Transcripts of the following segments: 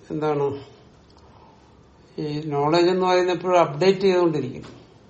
എന്താണ് ഈ നോളജ് എന്ന് പറയുന്നത് എപ്പോഴും അപ്ഡേറ്റ് ചെയ്തുകൊണ്ടിരിക്കും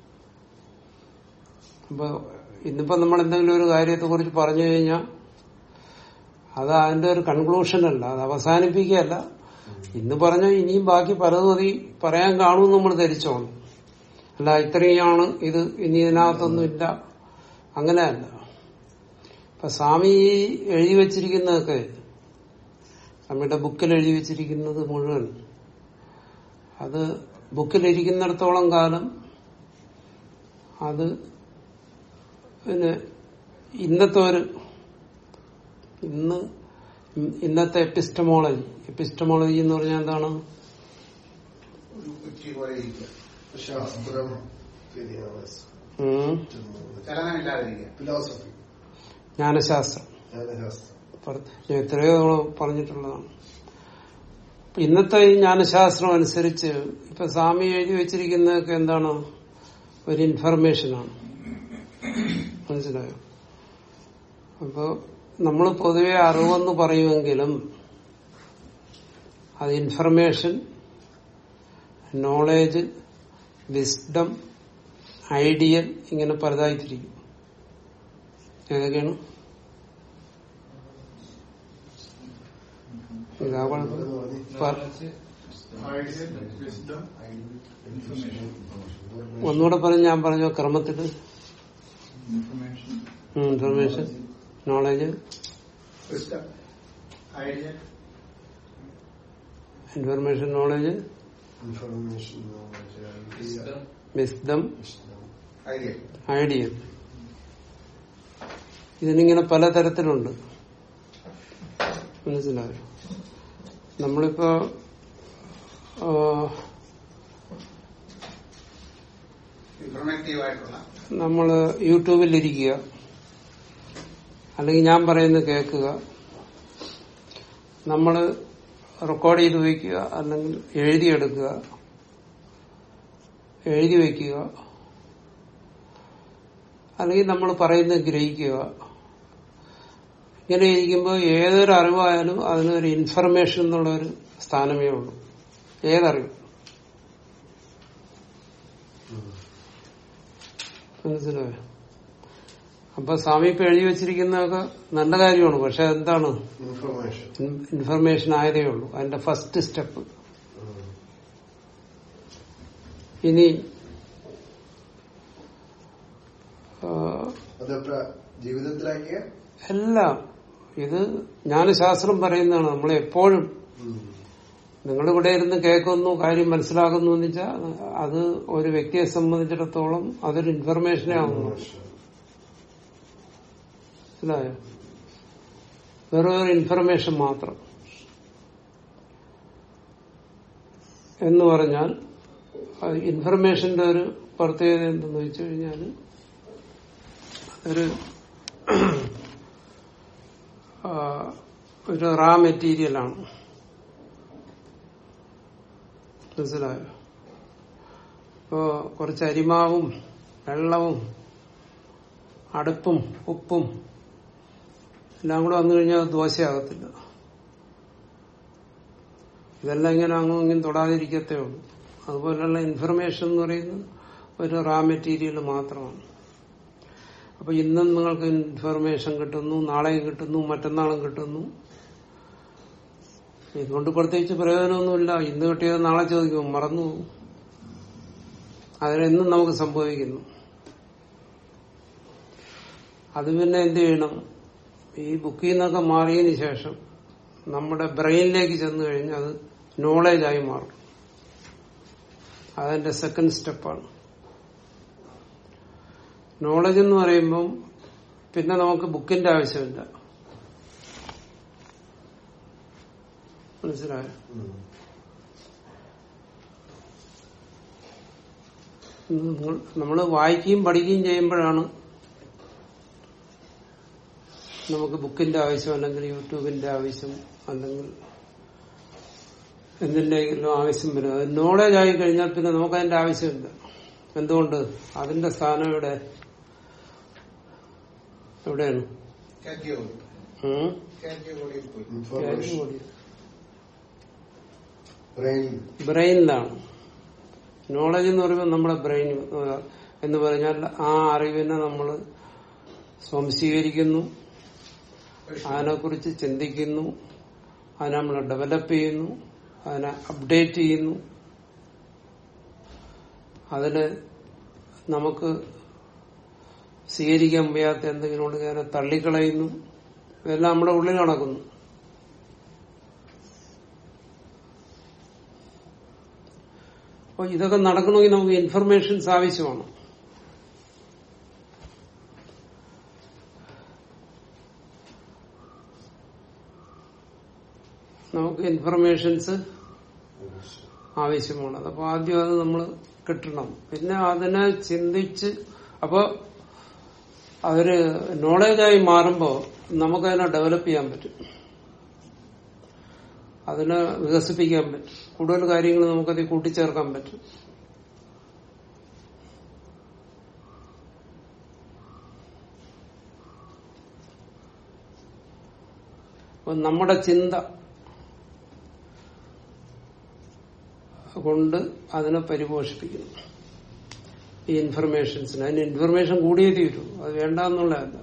അപ്പൊ ഇന്നിപ്പോ നമ്മൾ എന്തെങ്കിലും ഒരു കാര്യത്തെ കുറിച്ച് പറഞ്ഞു കഴിഞ്ഞാൽ അത് അതിന്റെ ഒരു കൺക്ലൂഷൻ അല്ല അത് അവസാനിപ്പിക്കുകയല്ല ഇന്ന് പറഞ്ഞ ഇനിയും ബാക്കി പലതും അതി പറയാൻ കാണുമെന്ന് നമ്മൾ ധരിച്ചോണം അല്ല ഇത്രയാണ് ഇത് ഇനി ഇതിനകത്തൊന്നും ഇല്ല അങ്ങനെയല്ല ഇപ്പൊ സ്വാമി ഈ എഴുതി വെച്ചിരിക്കുന്നതൊക്കെ സ്വാമിയുടെ ബുക്കിൽ എഴുതി വെച്ചിരിക്കുന്നത് മുഴുവൻ അത് ബുക്കിലിരിക്കുന്നിടത്തോളം കാലം അത് പിന്നെ ഇന്നത്തെ ഒരു ഇന്ന് ഇന്നത്തെ എപ്പിസ്റ്റമോളജി എപ്പിസ്റ്റമോളജി എന്ന് പറഞ്ഞാൽ എന്താണ് ഒരു കുറ്റി പോലെ ഇരിക്കുക ശാസ്ത്രം ഉം, ചലനമില്ലാതിരിക്കുക ഫിലോസഫി ജ്ഞാനശാസ്ത്രം ജ്ഞാനശാസ്ത്രം പറ- ഞാൻ എത്രയോ തവണ പറഞ്ഞിട്ടുള്ളതാണ് ഇപ്പൊ ഇന്നത്തെ ഈ ജ്ഞാനശാസ്ത്രം അനുസരിച്ച് ഇപ്പൊ സ്വാമി എഴുതി വെച്ചിരിക്കുന്നതൊക്കെ എന്താണ് ഒരു ഇൻഫർമേഷനാണ് മനസ്സിലായോ അപ്പൊ നമ്മൾ പൊതുവെ അറിവെന്ന് പറയുമെങ്കിലും അത് ഇൻഫർമേഷൻ നോളേജ് വിസ്ഡം ഐഡിയൽ ഇങ്ങനെ പലതായി തിരിക്കും ഏതൊക്കെയാണ് ഇതാ കുഴപ്പം. പ- ഒന്നുകൂടെ പറഞ്ഞ് ഞാൻ പറഞ്ഞ ക്രമത്തില് information knowledge idea information knowledge information wisdom idea idea ഇതിനിങ്ങനെ പലതരത്തിലുണ്ട് മനസ്സിലായോ നമ്മളിപ്പോ ആ, ഇൻഫർമേറ്റീവ് ആയിട്ടുള്ള നമ്മള് യൂട്യൂബിലിരിക്കുക അല്ലെങ്കിൽ ഞാൻ പറയുന്നത് കേൾക്കുക നമ്മൾ റെക്കോർഡ് ചെയ്ത് വയ്ക്കുക അല്ലെങ്കിൽ എഴുതിയെടുക്കുക എഴുതി വയ്ക്കുക അല്ലെങ്കിൽ നമ്മൾ പറയുന്നത് ഗ്രഹിക്കുക ഇങ്ങനെ ഇരിക്കുമ്പോൾ ഏതൊരു അറിവായാലും അതിനൊരു ഇൻഫർമേഷൻ എന്നുള്ള ഒരു സ്ഥാനമേ ഉള്ളൂ ഏതറിവ് മനസ്സിലായോ അപ്പൊ സ്വാമി ഇപ്പൊ എഴുതി വെച്ചിരിക്കുന്നതൊക്കെ നല്ല കാര്യമാണ് പക്ഷെ എന്താണ് ഇൻഫർമേഷൻ ഇൻഫർമേഷൻ ആയതേ ഉള്ളൂ അതിന്റെ ഫസ്റ്റ് സ്റ്റെപ്പ് ഇനി ആ, അതൊക്കെ ജീവിതത്തിലാക്കിയ എല്ലാം ഇത് ജ്ഞാനശാസ്ത്രം പറയുന്നതാണ് നമ്മൾ എപ്പോഴും നിങ്ങൾ ഇവിടെ ഇരുന്ന് കേൾക്കുന്നു കാര്യം മനസ്സിലാക്കുന്നു എന്ന് വെച്ചാൽ അത് ഒരു വ്യക്തിയെ സംബന്ധിച്ചിടത്തോളം അതൊരു ഇൻഫർമേഷനേ ആകുന്നു മനസ്സിലായോ വെറും ഒരു ഇൻഫർമേഷൻ മാത്രം എന്ന് പറഞ്ഞാൽ അത് ഇൻഫർമേഷന്റെ ഒരു പ്രത്യേകത എന്തെന്ന് വെച്ച് കഴിഞ്ഞാൽ ഒരു ആ, ഒരു റാ മെറ്റീരിയലാണ് മനസ്സിലായോ ഇപ്പോ കുറച്ച് അരിമാവും വെള്ളവും അടുപ്പും ഉപ്പും എല്ലാം കൂടെ വന്നു കഴിഞ്ഞാൽ അത് ദോശയാകത്തില്ല ഇതെല്ലാം ഇങ്ങനെ അങ്ങും ഇങ്ങനെ തൊടാതിരിക്കത്തേ ഉള്ളൂ അതുപോലെയുള്ള ഇൻഫർമേഷൻ എന്ന് പറയുന്നത് ഒരു റാ മെറ്റീരിയൽ മാത്രമാണ് അപ്പൊ ഇന്നും നിങ്ങൾക്ക് ഇൻഫർമേഷൻ കിട്ടുന്നു നാളെയും കിട്ടുന്നു മറ്റന്നാളും കിട്ടുന്നു ഇതുകൊണ്ട് പ്രത്യേകിച്ച് പ്രയോജനമൊന്നുമില്ല ഇന്ന് കിട്ടിയത് നാളെ ചോദിക്കും മറന്നു പോകും അതിനെന്നും നമുക്ക് സംഭവിക്കുന്നു അത് പിന്നെ എന്ത് ചെയ്യണം ഈ ബുക്കിൽ നിന്നൊക്കെ മാറിയതിന് ശേഷം നമ്മുടെ ബ്രെയിനിലേക്ക് ചെന്നു കഴിഞ്ഞാൽ അത് നോളേജായി മാറും അതെന്റെ സെക്കൻഡ് സ്റ്റെപ്പാണ് നോളജ് എന്ന് പറയുമ്പം പിന്നെ നമുക്ക് ബുക്കിന്റെ ആവശ്യമില്ല മനസ്സിലായോ നമ്മൾ വായിക്കുകയും പഠിക്കുകയും ചെയ്യുമ്പോഴാണ് നമുക്ക് ബുക്കിന്റെ ആവശ്യം അല്ലെങ്കിൽ യൂട്യൂബിന്റെ ആവശ്യം അല്ലെങ്കിൽ എന്തിന്റെയെങ്കിലും ആവശ്യം വരും അത് നോളജ് ആയി കഴിഞ്ഞാൽ പിന്നെ നമുക്ക് അതിന്റെ ആവശ്യമില്ല എന്തുകൊണ്ട് അതിന്റെ സ്ഥാനം ഇവിടെ എവിടെയാണ് കാറ്റഗറി ഉം? കാറ്റഗറിയിൽ പോയി ഇൻഫർമേഷൻ കൂടി. ബ്രെയിൻ ബ്രെയിനിലാണ് നോളജ് എന്ന് പറയുമ്പോൾ നമ്മുടെ ബ്രെയിൻ എന്ന് പറഞ്ഞാൽ ആ അറിവിനെ നമ്മൾ സ്വാംശീകരിക്കുന്നു അതിനെക്കുറിച്ച് ചിന്തിക്കുന്നു അതിനെ നമ്മൾ ഡെവലപ്പ് ചെയ്യുന്നു അതിനെ അപ്ഡേറ്റ് ചെയ്യുന്നു അതിന് നമുക്ക് സ്വീകരിക്കാൻ വയ്യാത്ത എന്തെങ്കിലും ഉണ്ടെങ്കിൽ അതിനെ തള്ളിക്കളയുന്നു ഇതെല്ലാം നമ്മുടെ ഉള്ളിൽ നടക്കുന്നു അപ്പൊ ഇതൊക്കെ നടക്കണമെങ്കിൽ നമുക്ക് ഇൻഫർമേഷൻസ് ആവശ്യമാണ് നമുക്ക് ഇൻഫർമേഷൻസ് ആവശ്യമാണ് അപ്പൊ ആദ്യം അത് നമ്മൾ കിട്ടണം പിന്നെ അതിനെ ചിന്തിച്ച് അപ്പൊ അതൊരു നോളജായി മാറുമ്പോ നമുക്കതിനെ ഡെവലപ്പ് ചെയ്യാൻ പറ്റും അതിനെ വികസിപ്പിക്കാൻ പറ്റും കൂടുതൽ കാര്യങ്ങൾ നമുക്കത് കൂട്ടിച്ചേർക്കാൻ പറ്റും അപ്പൊ നമ്മുടെ ചിന്ത കൊണ്ട് അതിനെ പരിപോഷിപ്പിക്കുന്നു ഈ ഇൻഫർമേഷൻസിന് അതിന് ഇൻഫർമേഷൻ കൂടിയേ തീരൂ അത് വേണ്ട എന്നുള്ളതല്ല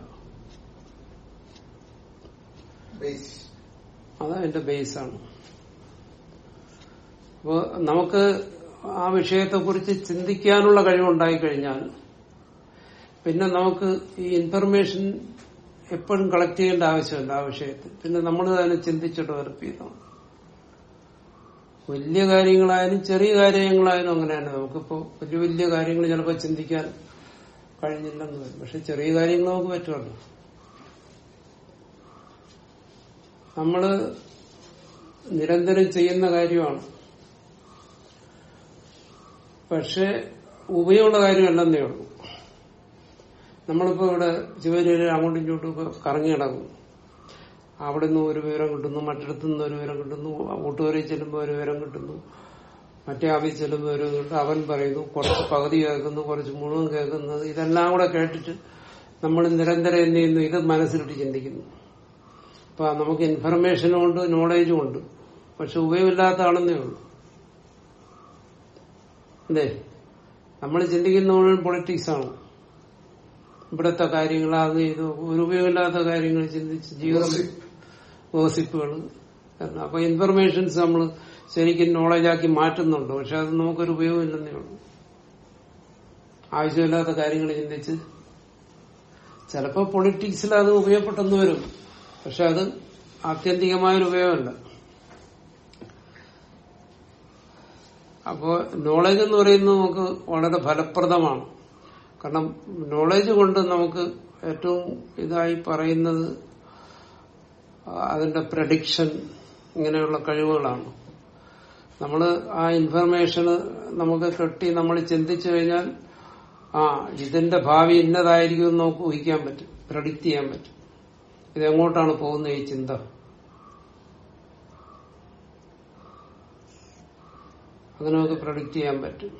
ബേസ് അത് അതിന്റെ ബേസാണ് അപ്പോ നമുക്ക് ആ വിഷയത്തെക്കുറിച്ച് ചിന്തിക്കാനുള്ള കഴിവുണ്ടായി കഴിഞ്ഞാൽ പിന്നെ നമുക്ക് ഈ ഇൻഫർമേഷൻ എപ്പോഴും കളക്ട് ചെയ്യേണ്ട ആവശ്യമില്ല ആ വിഷയത്തിൽ പിന്നെ നമ്മൾ അതിനെ ചിന്തിച്ച് ഡെവലപ്പ് ചെയ്യണം വലിയ കാര്യങ്ങളായാലും ചെറിയ കാര്യങ്ങളായാലും അങ്ങനെ തന്നെ നമുക്കിപ്പോ വലിയ വലിയ കാര്യങ്ങൾ ചിലപ്പോൾ ചിന്തിക്കാൻ കഴിഞ്ഞില്ലെന്ന് വരും പക്ഷെ ചെറിയ കാര്യങ്ങൾ നമുക്ക് പറ്റുമല്ലോ നമ്മള് നിരന്തരം ചെയ്യുന്ന കാര്യമാണ് പക്ഷെ ഉപയോഗമുള്ള കാര്യമല്ലെന്നേ ഉള്ളൂ നമ്മളിപ്പോ ഇവിടെ ശിവചേരി അങ്ങോട്ടും ഇങ്ങോട്ടും ഒക്കെ കറങ്ങി കിടക്കും അവിടെ നിന്ന് ഒരു വിവരം കിട്ടുന്നു മറ്റിടത്തു നിന്ന് ഒരു വിവരം കിട്ടുന്നു കൂട്ടുകാരി ചെല്ലുമ്പോൾ ഒരു വിവരം കിട്ടുന്നു മറ്റേ ആവിൽ ചെല്ലുമ്പോൾ ഒരു കിട്ടും അവൻ പറയുന്നു കുറച്ച് പകുതി കേൾക്കുന്നു കുറച്ച് മുഴുവൻ കേൾക്കുന്നത് ഇതെല്ലാം കൂടെ കേട്ടിട്ട് നമ്മൾ നിരന്തരം എന്ത് ചെയ്യുന്നു ഇത് മനസ്സിലിട്ട് ചിന്തിക്കുന്നു അപ്പൊ നമുക്ക് ഇൻഫർമേഷനും ഉണ്ട് നോളേജും ഉണ്ട് പക്ഷെ ഉപയോഗമില്ലാത്തതാണെന്നേ ഉള്ളൂ അല്ലേ നമ്മൾ ചിന്തിക്കുന്ന മുഴുവൻ പൊളിറ്റിക്സ് ആണ് ഇവിടത്തെ കാര്യങ്ങൾ അത് ഇത് ഒരു ഉപയോഗമില്ലാത്ത കാര്യങ്ങൾ ചിന്തിച്ച് ജീവിതം ഗോസിപ്പുകൾ അപ്പൊ ഇൻഫർമേഷൻസ് നമ്മൾ ശരിക്കും നോളജാക്കി മാറ്റുന്നുണ്ട് പക്ഷെ അത് നമുക്കൊരു ഉപയോഗമില്ലെന്നേ ഉള്ളൂ ആവശ്യമില്ലാത്ത കാര്യങ്ങൾ ചിന്തിച്ച് ചിലപ്പോൾ പൊളിറ്റിക്സിൽ അത് ഉപയോഗപ്പെട്ടെന്ന് വരും പക്ഷെ അത് ആത്യന്തികമായൊരു ഉപയോഗമല്ല അപ്പോ നോളജ് എന്ന് പറയുന്നത് നമുക്ക് വളരെ ഫലപ്രദമാണ് കാരണം നോളജ് കൊണ്ട് നമുക്ക് ഏറ്റവും ഇതായി പറയുന്നത് അതിന്റെ പ്രഡിക്ഷൻ ഇങ്ങനെയുള്ള കഴിവുകളാണ് നമ്മൾ ആ ഇൻഫർമേഷന് നമുക്ക് കെട്ടി നമ്മൾ ചിന്തിച്ചു കഴിഞ്ഞാൽ ആ ഇതിന്റെ ഭാവി ഇന്നതായിരിക്കും എന്ന് നമുക്ക് ഊഹിക്കാൻ പറ്റും പ്രഡിക്റ്റ് ചെയ്യാൻ പറ്റും ഇത് എങ്ങോട്ടാണ് പോകുന്ന ഈ ചിന്ത അങ്ങനെ നമുക്ക് പ്രഡിക്റ്റ് ചെയ്യാൻ പറ്റും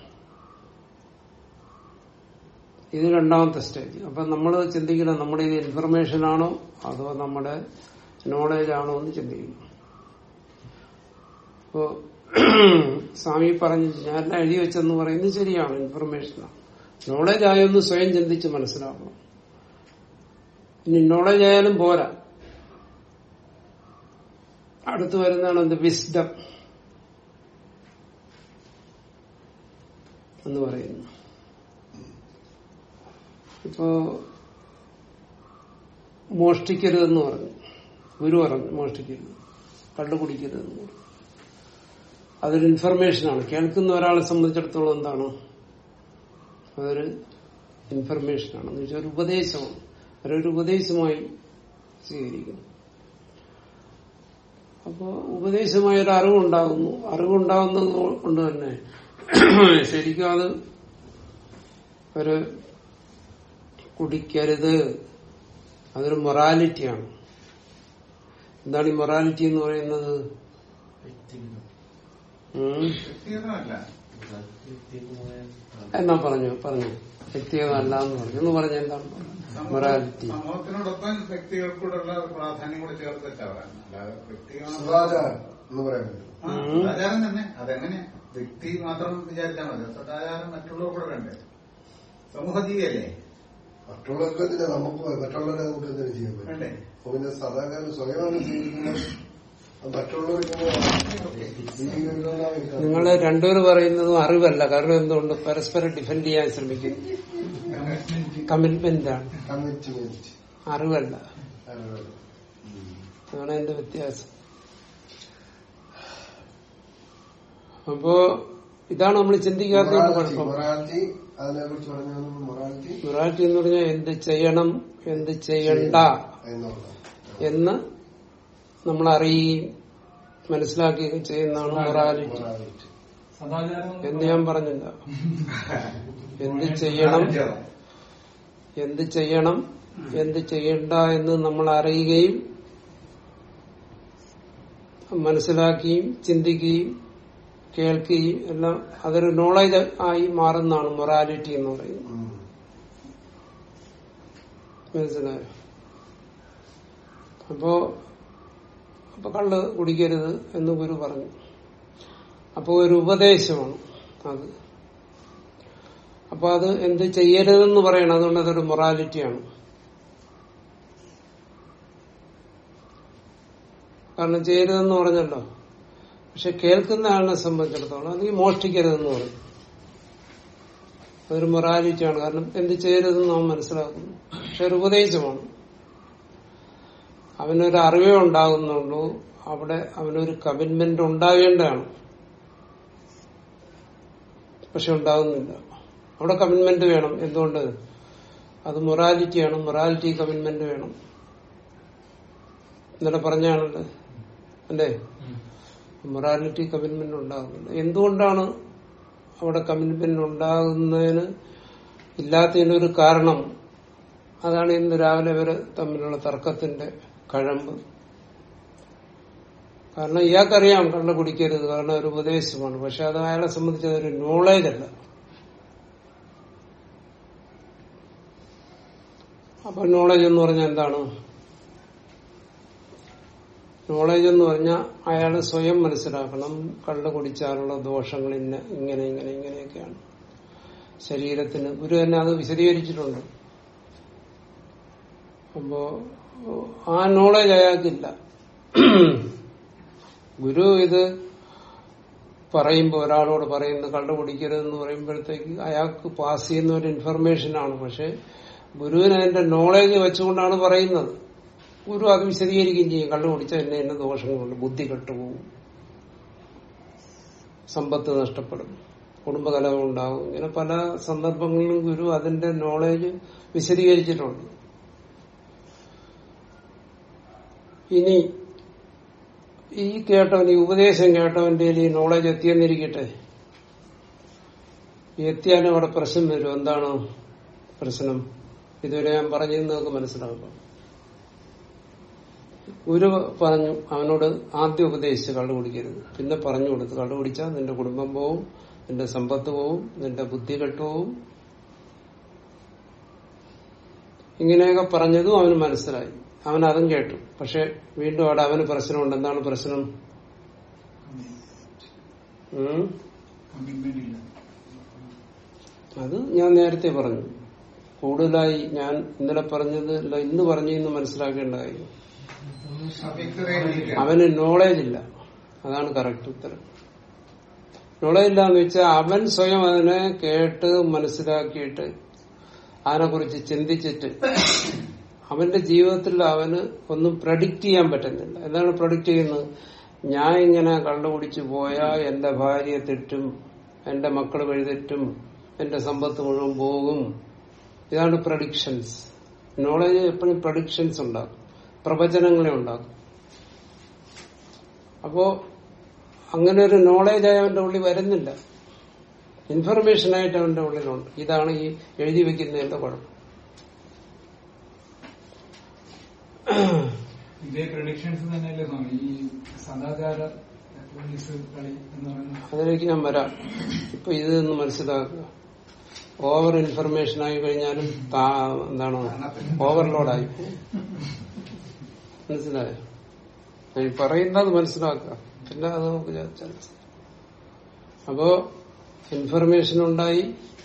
ഇത് രണ്ടാമത്തെ സ്റ്റേജ് അപ്പൊ നമ്മൾ ചിന്തിക്കണം നമ്മുടെ ഇത് ഇൻഫർമേഷൻ ആണോ അതോ നമ്മുടെ നോളേജ് ആണോ എന്ന് ചിന്തിക്കണം ഇപ്പോ സ്വാമി പറഞ്ഞു ഞാൻ എഴുതി വെച്ചെന്ന് പറയുന്നത് ശരിയാണ് ഇൻഫർമേഷനാണ് നോളേജ് ആയൊന്ന് സ്വയം ചിന്തിച്ച് മനസ്സിലാക്കണം ഇനി നോളേജ് ആയാലും പോരാ അടുത്ത് വരുന്നതാണ് എന്ത് വിസ്ഡം എന്ന് പറയുന്നു ഇപ്പോ മോഷ്ടിക്കരുതെന്ന് പറഞ്ഞു ഗുരു പറഞ്ഞു മോഷ്ടിക്കരുത് കള്ളു കുടിക്കരുതെന്ന് പറഞ്ഞു അതൊരു ഇൻഫർമേഷനാണ് കേൾക്കുന്ന ഒരാളെ സംബന്ധിച്ചിടത്തോളം എന്താണ് അതൊരു ഇൻഫർമേഷനാണ് എന്ന് വെച്ചാൽ ഒരു ഉപദേശമാണ് അവരൊരു ഉപദേശമായി സ്വീകരിക്കുന്നു അപ്പോ ഉപദേശമായ ഒരു അറിവുണ്ടാകുന്നു അറിവുണ്ടാകുന്നത് കൊണ്ട് തന്നെ ശരിക്കും അത് ഒരു കുടിക്കരുത് അതൊരു മൊറാലിറ്റിയാണ് എന്താണ് ഈ മൊറാലിറ്റി എന്ന് പറയുന്നത് ഉം. വ്യക്തിഗതമല്ല എന്നാ പറഞ്ഞു പറഞ്ഞു വ്യക്തിഗതമല്ല എന്ന് പറഞ്ഞു എന്ന് പറഞ്ഞ എന്താണ് മൊറാലിറ്റി സമൂഹത്തിനോടൊപ്പം വ്യക്തികൾക്കൂടെയുള്ള പ്രാധാന്യം കൂടെ ചേർത്ത് വെച്ചാ പറയുന്നത് അല്ലാതെ വ്യക്തിഗതം സദാചാരം എന്ന് പറയാൻ പറ്റും ആ, സദാചാരം തന്നെ അതെങ്ങനെ വ്യക്തി മാത്രം വിചാരിച്ചാൽ മതി സദാചാരം മറ്റുള്ളവർ കൂടെ വേണ്ടേ സമൂഹ ജീവിയല്ലേ മറ്റുള്ളവർക്ക് എന്തിനാ നമുക്ക് മറ്റുള്ളവരെ നമുക്ക് എന്തിനാ ചെയ്യാൻ പറ്റും വേണ്ടേ അപ്പൊ പിന്നെ സദാചാരം സ്വയമാണ് ജീവിക്കുന്നത് അത് മറ്റുള്ളവർക്ക് ജീവിക്കുന്നതാണ് എനിക്ക് നിങ്ങൾ രണ്ടുപേരും പറയുന്നതും അറിവല്ല കാരണം എന്തുകൊണ്ട് പരസ്പരം ഡിഫെൻഡ് ചെയ്യാൻ ശ്രമിക്കുന്നു കമ്മിറ്റ്മെന്റ് ആണ് കമ്മിറ്റ്മെന്റ് അറിവല്ല അതാണ് എന്റെ വ്യത്യാസം അപ്പോ ഇതാണ് നമ്മൾ ചിന്തിക്കാത്തതിന്റെ കുഴപ്പം മൊറാലിറ്റി അതിനെ കുറിച്ച് പറഞ്ഞു മൊറാലിറ്റി മൊറാലിറ്റി എന്ന് പറഞ്ഞാൽ എന്ത് ചെയ്യണം എന്ത് ചെയ്യണ്ട എന്നുള്ളത് എന്ന് നമ്മൾ അറിയുകയും മനസ്സിലാക്കുകയും ചെയ്യുന്നതാണ് മൊറാലിറ്റി മൊറാലിറ്റി സദാചാരം എന്ന് ഞാൻ പറഞ്ഞില്ല എന്ത് ചെയ്യണം എന്ത് ചെയ്യണം എന്ത് ചെയ്യണ്ട എന്ന് നമ്മൾ അറിയുകയും മനസ്സിലാക്കുകയും ചിന്തിക്കുകയും കേൾക്കുകയും എല്ലാം അതൊരു നോളജ് ആയി മാറുന്നതാണ് മൊറാലിറ്റി എന്ന് പറയുന്നത് ഉം. മനസ്സിലായോ അപ്പോ അപ്പൊ കള്ള് കുടിക്കരുത് എന്ന് ഗുരു പറഞ്ഞു അപ്പൊ ഒരു ഉപദേശമാണ് അത് അപ്പൊ അത് എന്ത് ചെയ്യരുതെന്ന് പറയണം അതുകൊണ്ട് അതൊരു മൊറാലിറ്റിയാണ് കാരണം ചെയ്യരുതെന്ന് പറഞ്ഞല്ലോ പക്ഷെ കേൾക്കുന്ന ആളിനെ സംബന്ധിച്ചിടത്തോളം അല്ലെങ്കിൽ മോഷ്ടിക്കരുതെന്ന് പറയും അതൊരു മൊറാലിറ്റിയാണ് കാരണം എന്ത് ചെയ്യരുതെന്ന് അവൻ മനസ്സിലാക്കുന്നു പക്ഷെ ഒരു ഉപദേശമാണ് അവനൊരു അറിവേ ഉണ്ടാകുന്നുള്ളൂ അവിടെ അവനൊരു കമ്മിറ്റ്മെന്റ് ഉണ്ടാകേണ്ടതാണ് പക്ഷെ ഉണ്ടാകുന്നില്ല അവിടെ കമ്മിറ്റ്മെന്റ് വേണം എന്തുകൊണ്ട് അത് മൊറാലിറ്റിയാണ് മൊറാലിറ്റി കമ്മിറ്റ്മെന്റ് വേണം ഇന്നലെ പറഞ്ഞാണല്ലോ അല്ലേ മൊറാലിറ്റി കമ്മിറ്റ്മെന്റ് ഉണ്ടാകുന്നില്ല എന്തുകൊണ്ടാണ് അവിടെ കമ്മിറ്റ്മെന്റ് ഉണ്ടാകുന്നതിന് ഇല്ലാത്തതിന് ഒരു കാരണം അതാണ് ഇന്ന് രാവിലെ വരെ തമ്മിലുള്ള തർക്കത്തിന്റെ കഴമ്പ് കാരണം ഇയാൾക്കറിയാം കള്ള കുടിക്കരുത് കാരണം ഒരു ഉപദേശമാണ് പക്ഷെ അത് അയാളെ സംബന്ധിച്ച് അതൊരു നോളേജ് അല്ല അപ്പൊ നോളേജ് എന്ന് പറഞ്ഞാൽ എന്താണ് നോളേജ് എന്ന് പറഞ്ഞാൽ അയാൾ സ്വയം മനസ്സിലാക്കണം കള്ള് കുടിച്ചാലുള്ള ദോഷങ്ങൾ ഇന്ന ഇങ്ങനെ ഇങ്ങനെ ഇങ്ങനെയൊക്കെയാണ് ശരീരത്തിന് ഗുരു തന്നെ അത് വിശദീകരിച്ചിട്ടുണ്ട് അപ്പോ ആ നോളേജ് അയാൾക്കില്ല ഗുരു ഇത് പറയുമ്പോ ഒരാളോട് പറയുന്ന കള്ളു കുടിക്കരുതെന്ന് പറയുമ്പോഴത്തേക്ക് അയാൾക്ക് പാസ് ചെയ്യുന്ന ഒരു ഇൻഫർമേഷനാണ് പക്ഷെ ഗുരുവിന് അതിന്റെ നോളേജ് വെച്ചുകൊണ്ടാണ് പറയുന്നത് ഗുരു അത് വിശദീകരിക്കുകയും ചെയ്യും കള്ളു കുടിച്ചാൽ എന്നെ എന്നെ ദോഷങ്ങളുണ്ട് ബുദ്ധി കെട്ടുപോകും സമ്പത്ത് നഷ്ടപ്പെടും കുടുംബകലഹം ഉണ്ടാകും ഇങ്ങനെ പല സന്ദർഭങ്ങളിലും ഗുരു അതിന്റെ നോളേജ് വിശദീകരിച്ചിട്ടുണ്ട് ഇനി ഈ കേട്ടവൻ ഈ ഉപദേശം കേട്ടവന്റെ ഈ നോളജ് എത്തിയെന്നിരിക്കട്ടെ എത്തിയാലും അവിടെ പ്രശ്നം വരും എന്താണ് പ്രശ്നം ഇതുവരെ ഞാൻ പറഞ്ഞത് നിങ്ങൾക്ക് മനസ്സിലാക്കാം ഗുരു പറഞ്ഞു അവനോട് ആദ്യം ഉപദേശിച്ച് കള്ളു കുടിക്കരുത് പിന്നെ പറഞ്ഞു കൊടുത്ത് കള്ളു കുടിച്ചാൽ നിന്റെ കുടുംബം പോവും നിന്റെ സമ്പത്ത് പോവും നിന്റെ ബുദ്ധി കെട്ടുപോവും ഇങ്ങനെയൊക്കെ പറഞ്ഞതും അവന് മനസ്സിലായി അവൻ അതും കേട്ടു പക്ഷെ വീണ്ടും അവിടെ അവന് പ്രശ്നമുണ്ട് എന്താണ് പ്രശ്നം ഉം? കമ്മിറ്റ്മെന്റ് ഇല്ല അത് ഞാൻ നേരത്തെ പറഞ്ഞു കൂടുതലായി ഞാൻ ഇന്നലെ പറഞ്ഞത് അല്ല ഇന്ന് പറഞ്ഞെന്ന് മനസ്സിലാക്കേണ്ട കാര്യം അവ്യക്തതയിലിരിക്കുകയാണ്. അവന് നോളേജ് ഇല്ല അതാണ് കറക്റ്റ് ഉത്തരം നോളേജ് ഇല്ല എന്ന് വെച്ചാൽ അവൻ സ്വയം അതിനെ കേട്ട് മനസ്സിലാക്കിയിട്ട് അതിനെക്കുറിച്ച് ചിന്തിച്ചിട്ട് അവന്റെ ജീവിതത്തിൽ അവന് ഒന്നും പ്രഡിക്റ്റ് ചെയ്യാൻ പറ്റുന്നില്ല എന്താണ് പ്രഡിക്റ്റ് ചെയ്യുന്നത് ഞാൻ ഇങ്ങനെ കള്ളുകുടിച്ചു പോയാൽ എന്റെ ഭാര്യ തെറ്റും എന്റെ മക്കൾ വഴിതെറ്റും എന്റെ സമ്പത്ത് മുഴുവൻ പോകും ഇതാണ് പ്രഡിക്ഷൻസ് നോളേജ് എപ്പോഴും പ്രഡിക്ഷൻസ് ഉണ്ടാക്കും പ്രവചനങ്ങളെ ഉണ്ടാക്കും അപ്പോ അങ്ങനെ ഒരു നോളേജ് അവന്റെ ഉള്ളിൽ വരുന്നില്ല ഇൻഫർമേഷൻ ആയിട്ട് അവന്റെ ഉള്ളിലുണ്ട് ഇതാണ് ഈ എഴുതി വെക്കുന്നതിന്റെ കുഴപ്പം ഇതേ പ്രഡിക്ഷൻസ് തന്നെയല്ലേ സ്വാമി ഈ സദാചാര പോലീസ് കളി എന്ന് പറയുന്നത് അതിലേക്ക് ഞാൻ വരാം ഇപ്പൊ ഇത് ഒന്ന് മനസ്സിലാക്കുക ഓവർ ഇൻഫർമേഷൻ ആയി കഴിഞ്ഞാലും താ- എന്താണ് ഓവർലോഡായി പോകും. മനസ്സിലായോ ഞാൻ ഈ പറയുന്നത് മനസ്സിലാക്കുക പിന്നെ അത് നമുക്ക് ചർച്ച ചെയ്യാം. അപ്പോ ഇൻഫർമേഷൻ ഉണ്ടായി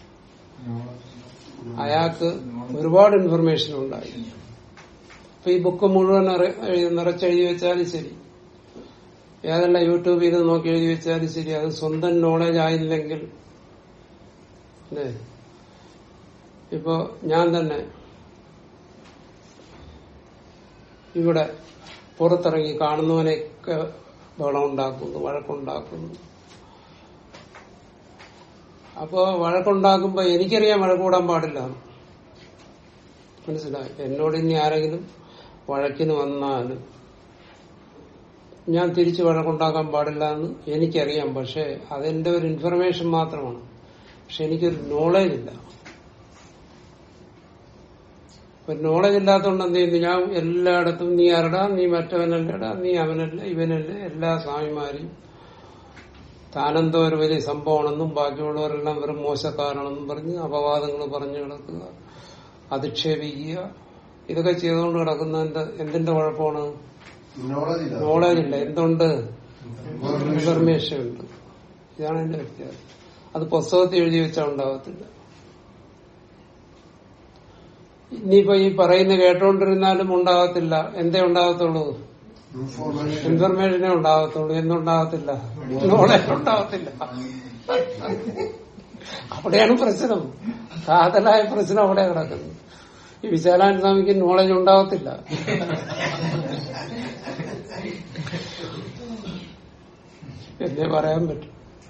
അയാൾക്ക് ഒരുപാട് ഇൻഫർമേഷൻ ഉണ്ടായി ഇപ്പൊ ഈ ബുക്ക് മുഴുവൻ നിറ- എഴുതി- നിറച്ചെഴുതി വെച്ചാലും ശരി ഏതെല്ലാം യൂട്യൂബിൽ നിന്ന് നോക്കി എഴുതി വെച്ചാലും ശരി അത് സ്വന്തം നോളജ് ആയില്ലെങ്കിൽ അല്ലേ ഇപ്പോ ഞാൻ തന്നെ ഇവിടെ പുറത്തിറങ്ങി കാണുന്നവനെയൊക്കെ ബഹളം ഉണ്ടാക്കുന്നു വഴക്കുണ്ടാക്കുന്നു അപ്പോ വഴക്കുണ്ടാക്കുമ്പോ എനിക്കറിയാൻ വഴക്കൂടാൻ പാടില്ല മനസ്സിലായി എന്നോട് ഇനി ആരെങ്കിലും വഴക്കിന് വന്നാലും ഞാൻ തിരിച്ചു വഴക്കുണ്ടാക്കാൻ പാടില്ല എന്ന് എനിക്കറിയാം പക്ഷെ അതെന്റെ ഒരു ഇൻഫർമേഷൻ മാത്രമാണ് പക്ഷെ എനിക്കൊരു നോളേജ് ഇല്ല ഒരു നോളജ് ഇല്ലാത്തതുകൊണ്ട് എന്ത് ചെയ്യുന്നു ഞാൻ എല്ലായിടത്തും നീ ആരടാ നീ മറ്റവനല്ലടാ നീ അവനല്ല ഇവനല്ല എല്ലാ സ്വാമിമാരെയും താനെന്തോ ഒരു വലിയ സംഭവമാണെന്നും ബാക്കിയുള്ളവരെല്ലാം വെറും മോശക്കാരാണെന്നും പറഞ്ഞ് അപവാദങ്ങൾ പറഞ്ഞു കിടക്കുക അധിക്ഷേപിക്കുക ഇതൊക്കെ ചെയ്തുകൊണ്ട് കിടക്കുന്നതിന്റെ എന്തിന്റെ കുഴപ്പമാണ് നോളജ് ഇല്ല നോളജ് ഇല്ല എന്തുണ്ട് ഇൻഫർമേഷൻ ഉണ്ട് ഇതാണ് എന്റെ വ്യത്യാസം അത് പുസ്തകത്തിൽ എഴുതി വെച്ചാൽ ഉണ്ടാകത്തില്ല ഇനിയിപ്പോ ഈ പറയുന്ന കേട്ടോണ്ടിരുന്നാലും ഉണ്ടാകത്തില്ല എന്തേ ഉണ്ടാകത്തുള്ളൂ ഇൻഫോർമേഷൻ ഇൻഫർമേഷനേ ഉണ്ടാകത്തുള്ളൂ എന്തുണ്ടാകത്തില്ല നോളജ് ഉണ്ടാകത്തില്ല അവിടെയാണ് പ്രശ്നം കാതലായ പ്രശ്നം അവിടെ കിടക്കുന്നത് ഈ വിശാലാനന്ദ സ്വാമിക്ക് നോളജ് ഉണ്ടാകത്തില്ല എന്നേ പറയാൻ പറ്റും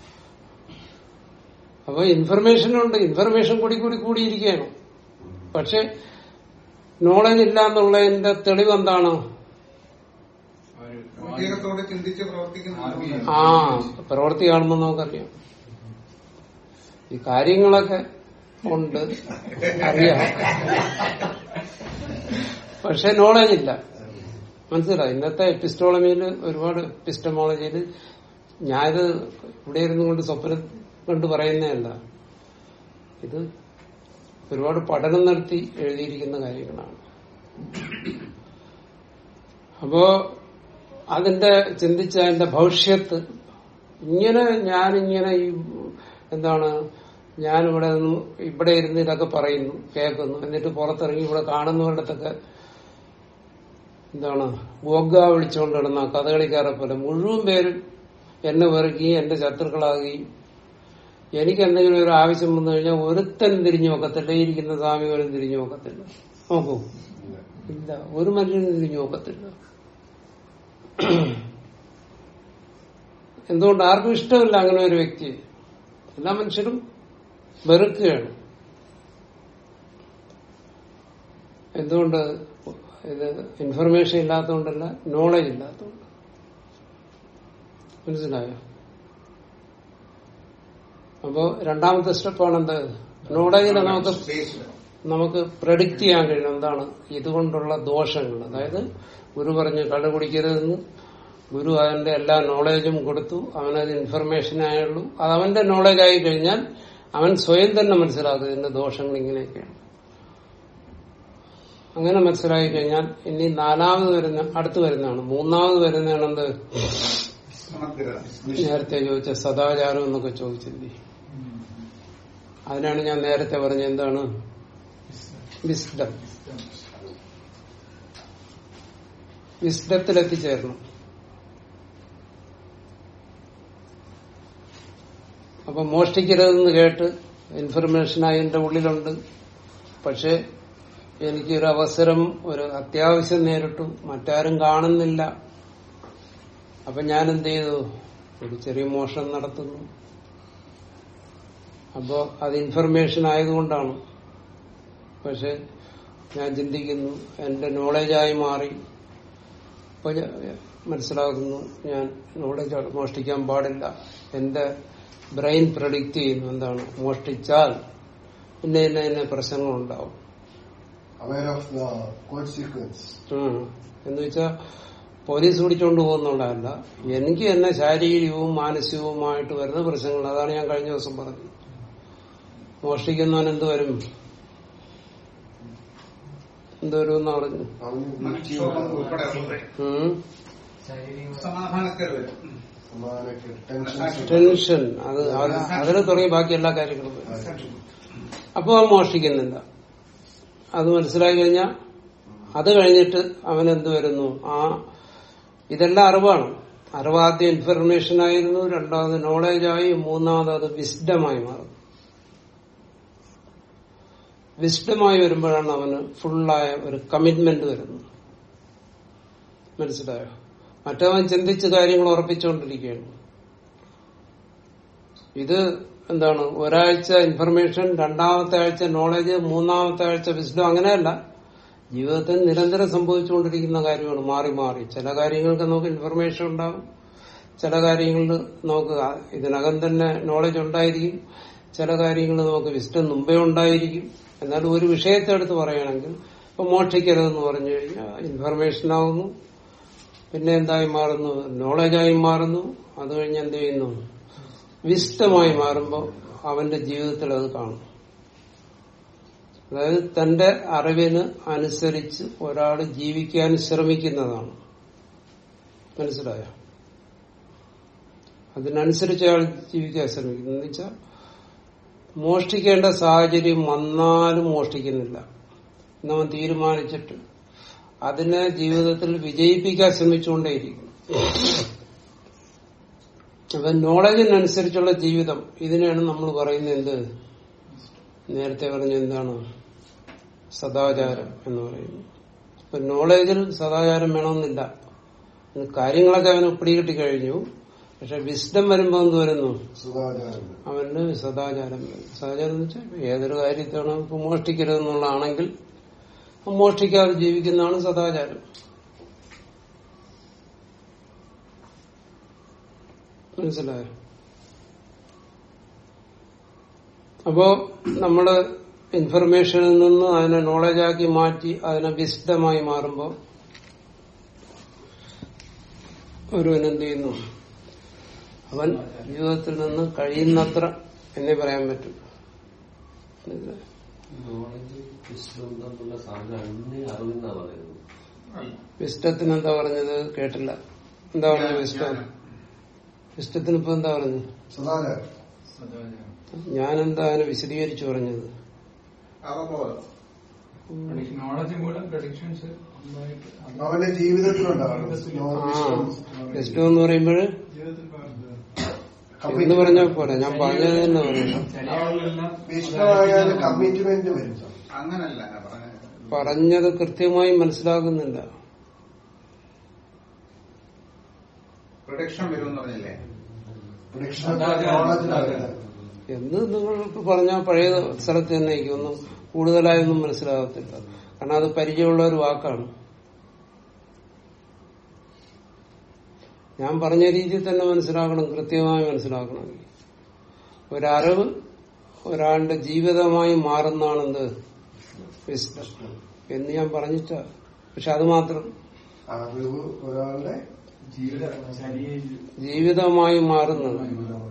അപ്പൊ ഇൻഫർമേഷൻ ഉണ്ട് ഇൻഫർമേഷൻ കൂടി കൂടി കൂടിയിരിക്കുകയാണ് പക്ഷെ നോളജ് ഇല്ല എന്നുള്ളതിന്റെ തെളിവ് എന്താണ് വിവേകത്തോടെ ചിന്തിച്ച് പ്രവർത്തിക്കുന്ന ആ പ്രവൃത്തി കാണുമ്പോൾ നമുക്കറിയാം ഈ കാര്യങ്ങളൊക്കെ ഉണ്ട് അറിയാം പക്ഷെ നോളജ് ഇല്ല മനസ്സിലായി ഇന്നത്തെ എപ്പിസ്റ്റോളമിയിൽ ഒരുപാട് എപ്പിസ്റ്റമോളജിയിൽ ഞാനിത് ഇവിടെ ഇരുന്നു കൊണ്ട് സ്വപ്നം കൊണ്ട് പറയുന്നതല്ല ഇത് ഒരുപാട് പഠനം നടത്തി എഴുതിയിരിക്കുന്ന കാര്യങ്ങളാണ് അപ്പോ അതിന്റെ ചിന്തിച്ച അതിന്റെ ഭവിഷ്യത്ത് ഇങ്ങനെ ഞാനിങ്ങനെ ഈ എന്താണ് ഞാനിവിടെ നിന്ന് ഇവിടെ ഇരുന്ന് ഇതൊക്കെ പറയുന്നു കേൾക്കുന്നു എന്നിട്ട് പുറത്തിറങ്ങി ഇവിടെ കാണുന്നവരിടത്തൊക്കെ എന്താണ് ഗോഗ വിളിച്ചുകൊണ്ട് കിടന്ന കഥകളിക്കാരെ പോലെ മുഴുവൻ പേരും എന്നെ വെറുക്കുകയും എന്റെ ശത്രുക്കളാകുകയും എനിക്ക് എന്തെങ്കിലും ഒരു ആവശ്യം വന്നു കഴിഞ്ഞാൽ ഒരുത്തൻ തിരിഞ്ഞു നോക്കത്തില്ല ഈ ഇരിക്കുന്ന സ്വാമി പോലും തിരിഞ്ഞു നോക്കത്തില്ല നോക്കൂ ഇല്ല ഒരു മനുഷ്യനും തിരിഞ്ഞു നോക്കത്തില്ല എന്തുകൊണ്ട് ആർക്കും ഇഷ്ടമില്ല അങ്ങനെ ഒരു വ്യക്തിയെ എല്ലാ മനുഷ്യരും വെറുക്കുകയാണ് എന്തുകൊണ്ട് ഇത് ഇൻഫർമേഷൻ ഇല്ലാത്തതുകൊണ്ടല്ല നോളജ് ഇല്ലാത്തതുകൊണ്ട് മനസ്സിലായോ അപ്പോ രണ്ടാമത്തെ സ്റ്റെപ്പാണ് എന്ത് നോളജിനെ നമുക്ക് നമുക്ക് പ്രഡിക്റ്റ് ചെയ്യാൻ കഴിയും എന്താണ് ഇതുകൊണ്ടുള്ള ദോഷങ്ങൾ അതായത് ഗുരു പറഞ്ഞ് കള്ളു കുടിക്കരുതെന്ന് ഗുരു അതിന്റെ എല്ലാ നോളേജും കൊടുത്തു അവനത് ഇൻഫർമേഷൻ ആയുള്ളൂ അത് അവന്റെ നോളജ് ആയി കഴിഞ്ഞാൽ അവൻ സ്വയം തന്നെ മനസ്സിലാക്കും ഇതിന്റെ ദോഷങ്ങൾ ഇങ്ങനെയൊക്കെയാണ് അങ്ങനെ മനസ്സിലാക്കി കഴിഞ്ഞാൽ ഇനി നാലാമത് വരുന്ന അടുത്ത് വരുന്നതാണ് മൂന്നാമത് വരുന്നതാണ് എന്ത് സമഗ്ര നേരത്തെ ചോദിച്ച സദാചാരം എന്നൊക്കെ ചോദിച്ചില്ലേ അതിനാണ് ഞാൻ നേരത്തെ പറഞ്ഞ എന്താണ് വിസ്ഡം വിസ്ഡത്തിൽ എത്തിച്ചേരണം അപ്പൊ മോഷ്ടിക്കരുതെന്ന് കേട്ട് ഇൻഫർമേഷനായി എന്റെ ഉള്ളിലുണ്ട് പക്ഷെ എനിക്കൊരു അവസരം ഒരു അത്യാവശ്യം നേരിട്ടു മറ്റാരും കാണുന്നില്ല അപ്പൊ ഞാൻ എന്ത് ചെയ്തു ഒരു ചെറിയ മോഷണം നടത്തുന്നു അപ്പോ അത് ഇൻഫർമേഷൻ ആയതുകൊണ്ടാണ് പക്ഷെ ഞാൻ ചിന്തിക്കുന്നു എന്റെ നോളജായി മാറി അപ്പൊ ഞാൻ മനസ്സിലാക്കുന്നു ഞാൻ നോളജ് മോഷ്ടിക്കാൻ പാടില്ല എന്റെ ബ്രെയിൻ പ്രഡിക്റ്റ് ചെയ്യുന്നു എന്താണ് മോഷ്ടിച്ചാൽ പിന്നെ ഇന്ന ഇന്ന പ്രശ്നങ്ങളുണ്ടാവും aware of the consequence. ഉം. എന്ന് വെച്ചാ പോലീസ് പിടിച്ചോണ്ട് പോകുന്നുള്ളതല്ല എനിക്ക് തന്നെ ശാരീരികവും മാനസികവുമായിട്ട് വരുന്ന പ്രശ്നങ്ങൾ അതാണ് ഞാൻ കഴിഞ്ഞ ദിവസം പറഞ്ഞത് മോഷ്ടിക്കുന്നവൻ എന്ത് വരും എന്തോരും പറഞ്ഞു How you will മനഃക്ഷോഭം achieve ഉൾപ്പെടെ ഉം. സമാധാനക്കേട് വരും ഉം. സമാധാനക്കേട് ടെൻഷൻ ടെൻഷൻ അത് അത് അതിൽ തുടങ്ങി ബാക്കി എല്ലാ കാര്യങ്ങളും വരും. അപ്പൊ അവൻ മോഷ്ടിക്കുന്നില്ല അത് മനസ്സിലാക്കി കഴിഞ്ഞാൽ അത് കഴിഞ്ഞിട്ട് അവൻ എന്ത് വരുന്നു ആ ഇതെല്ലാം അറിവാണ് അറിവ് ആദ്യം ഇൻഫർമേഷൻ ആയിരുന്നു രണ്ടാമത് നോളേജായി മൂന്നാമത് അത് വിസ്ഡമായി മാറും വിസ്ഡമായി വരുമ്പോഴാണ് അവന് ഫുള്ളായ ഒരു കമ്മിറ്റ്മെന്റ് വരുന്നത് മനസ്സിലായോ മറ്റവൻ ചിന്തിച്ച് കാര്യങ്ങൾ ഉറപ്പിച്ചുകൊണ്ടിരിക്കുകയാണ് ഇത് എന്താണ് ഒരാഴ്ച ഇൻഫർമേഷൻ രണ്ടാമത്തെ ആഴ്ച നോളജ് മൂന്നാമത്തെ ആഴ്ച വിസ്ഡം അങ്ങനെയല്ല ജീവിതത്തിൽ നിരന്തരം സംഭവിച്ചുകൊണ്ടിരിക്കുന്ന കാര്യമാണ് മാറി മാറി ചില കാര്യങ്ങൾക്ക് നമുക്ക് ഇൻഫർമേഷൻ ഉണ്ടാകും ചില കാര്യങ്ങളിൽ നമുക്ക് ആ- ഇതിനകം തന്നെ നോളജ് ഉണ്ടായിരിക്കും ചില കാര്യങ്ങൾ നമുക്ക് വിസ്ഡം മുമ്പേ ഉണ്ടായിരിക്കും എന്നാലും ഒരു വിഷയത്തെ എടുത്ത് പറയുകയാണെങ്കിൽ ഇപ്പൊ മോഷ്ടിക്കരുതെന്ന് പറഞ്ഞു കഴിഞ്ഞാൽ ഇൻഫർമേഷൻ ആവുന്നു പിന്നെ എന്തായി മാറുന്നു നോളജായി മാറുന്നു അത് കഴിഞ്ഞ് എന്ത് ചെയ്യുന്നു വിസ്തമായി മാറുമ്പോൾ അവന്റെ ജീവിതത്തിൽ അത് കാണും അതായത് തന്റെ അറിവിന് അനുസരിച്ച് ഒരാൾ ജീവിക്കാൻ ശ്രമിക്കുന്നതാണ് മനസ്സിലായോ അതിനനുസരിച്ച് അയാൾ ജീവിക്കാൻ ശ്രമിക്കുന്നു എന്ന് വെച്ചാൽ മോഷ്ടിക്കേണ്ട സാഹചര്യം വന്നാലും മോഷ്ടിക്കുന്നില്ല എന്നവൻ തീരുമാനിച്ചിട്ട് അതിനെ ജീവിതത്തിൽ വിജയിപ്പിക്കാൻ ശ്രമിച്ചുകൊണ്ടേയിരിക്കും അപ്പൊ നോളജിനനുസരിച്ചുള്ള ജീവിതം ഇതിനെയാണ് നമ്മൾ പറയുന്നത് എന്ത് നേരത്തെ പറഞ്ഞ എന്താണ് സദാചാരം എന്ന് പറയുന്നത് അപ്പൊ നോളജിൽ സദാചാരം വേണമെന്നില്ല ഇത് കാര്യങ്ങളൊക്കെ അവന് പിടികിട്ടി കഴിഞ്ഞു പക്ഷെ വിസ്ഡം വരുമ്പോ എന്ത് വരുന്നു സുഖാചാരം അവന് സദാചാരം വരും സദാചാരം എന്ന് വെച്ചാൽ ഏതൊരു കാര്യത്താണ് ഇപ്പൊ മോഷ്ടിക്കരുതെന്നുള്ളതാണെങ്കിൽ അപ്പൊ മോഷ്ടിക്കാതെ ജീവിക്കുന്നതാണ് സദാചാരം മനസ്സിലായോ അപ്പോ നമ്മള് ഇൻഫർമേഷനിൽ നിന്ന് അതിനെ നോളജാക്കി മാറ്റി അതിനെ വിശദമായി മാറുമ്പോൾ ഒരുവൻ എന്ത് ചെയ്യുന്നു അവൻ ജീവിതത്തിൽ നിന്ന് കഴിയുന്നത്ര എന്നേ പറയാൻ പറ്റും മനസ്സിലായോ? നോളജ് വിശ്വം തമ്മിലുള്ള സാധനം അന്നേ അറിവെന്നാ പറയുന്നത് വിസ്റ്റത്തിന് എന്താ പറഞ്ഞത് കേട്ടില്ല എന്താ പറഞ്ഞത് വിസ്റ്റം വിസ്റ്റത്തിന് ഇപ്പൊ എന്താ പറഞ്ഞത് സദാചാരം സദാചാരം ഞാൻ എന്താ അതിനെ വിശദീകരിച്ചു പറഞ്ഞത് അവബോധം നോളജ് മൂലം പ്രഡിക്ഷൻസ് ഉണ്ടായിട്ട് അത് അവന്റെ ജീവിതത്തിലുണ്ടാവണം ആ വിസ്റ്റം എന്ന് പറയുമ്പോൾ ജീവിതത്തിൽ പകർത്തുക. എന്ന് പറഞ്ഞാൽ പോരാ ഞാൻ പറഞ്ഞത് തന്നെ പറയുന്നു ചില ആളുകളെല്ലാം വിഷ്ണുവായാൽ കമ്മിറ്റ്മെന്റ് വരും അങ്ങനല്ല ഞാൻ പറഞ്ഞത് പറഞ്ഞത് കൃത്യമായി മനസ്സിലാകുന്നില്ല പ്രൊഡക്ഷൻ വരും എന്ന് പറഞ്ഞില്ലേ നോളജിലാണ് എന്ന് നിങ്ങൾക്ക് പറഞ്ഞാൽ പഴയ സ്ഥലത്ത് തന്നെ ആയിരിക്കും ഒന്നും കൂടുതലായൊന്നും മനസ്സിലാകത്തില്ല കാരണം അത് പരിചയമുള്ള ഒരു വാക്കാണ് ഞാൻ പറഞ്ഞ രീതിയിൽ തന്നെ മനസ്സിലാക്കണം കൃത്യമായി മനസ്സിലാക്കണമെങ്കിൽ ഒരറിവ് ഒരാളുടെ ജീവിതമായി മാറുന്നതാണെന്ത് വിസ്ഡം എന്ന് ഞാൻ പറഞ്ഞിട്ട പക്ഷെ അത് മാത്രം അറിവ് ഒരാളുടെ ജീവിത ശരീര ജീവിതമായി മാറുന്നത് ജീവിതമാണ്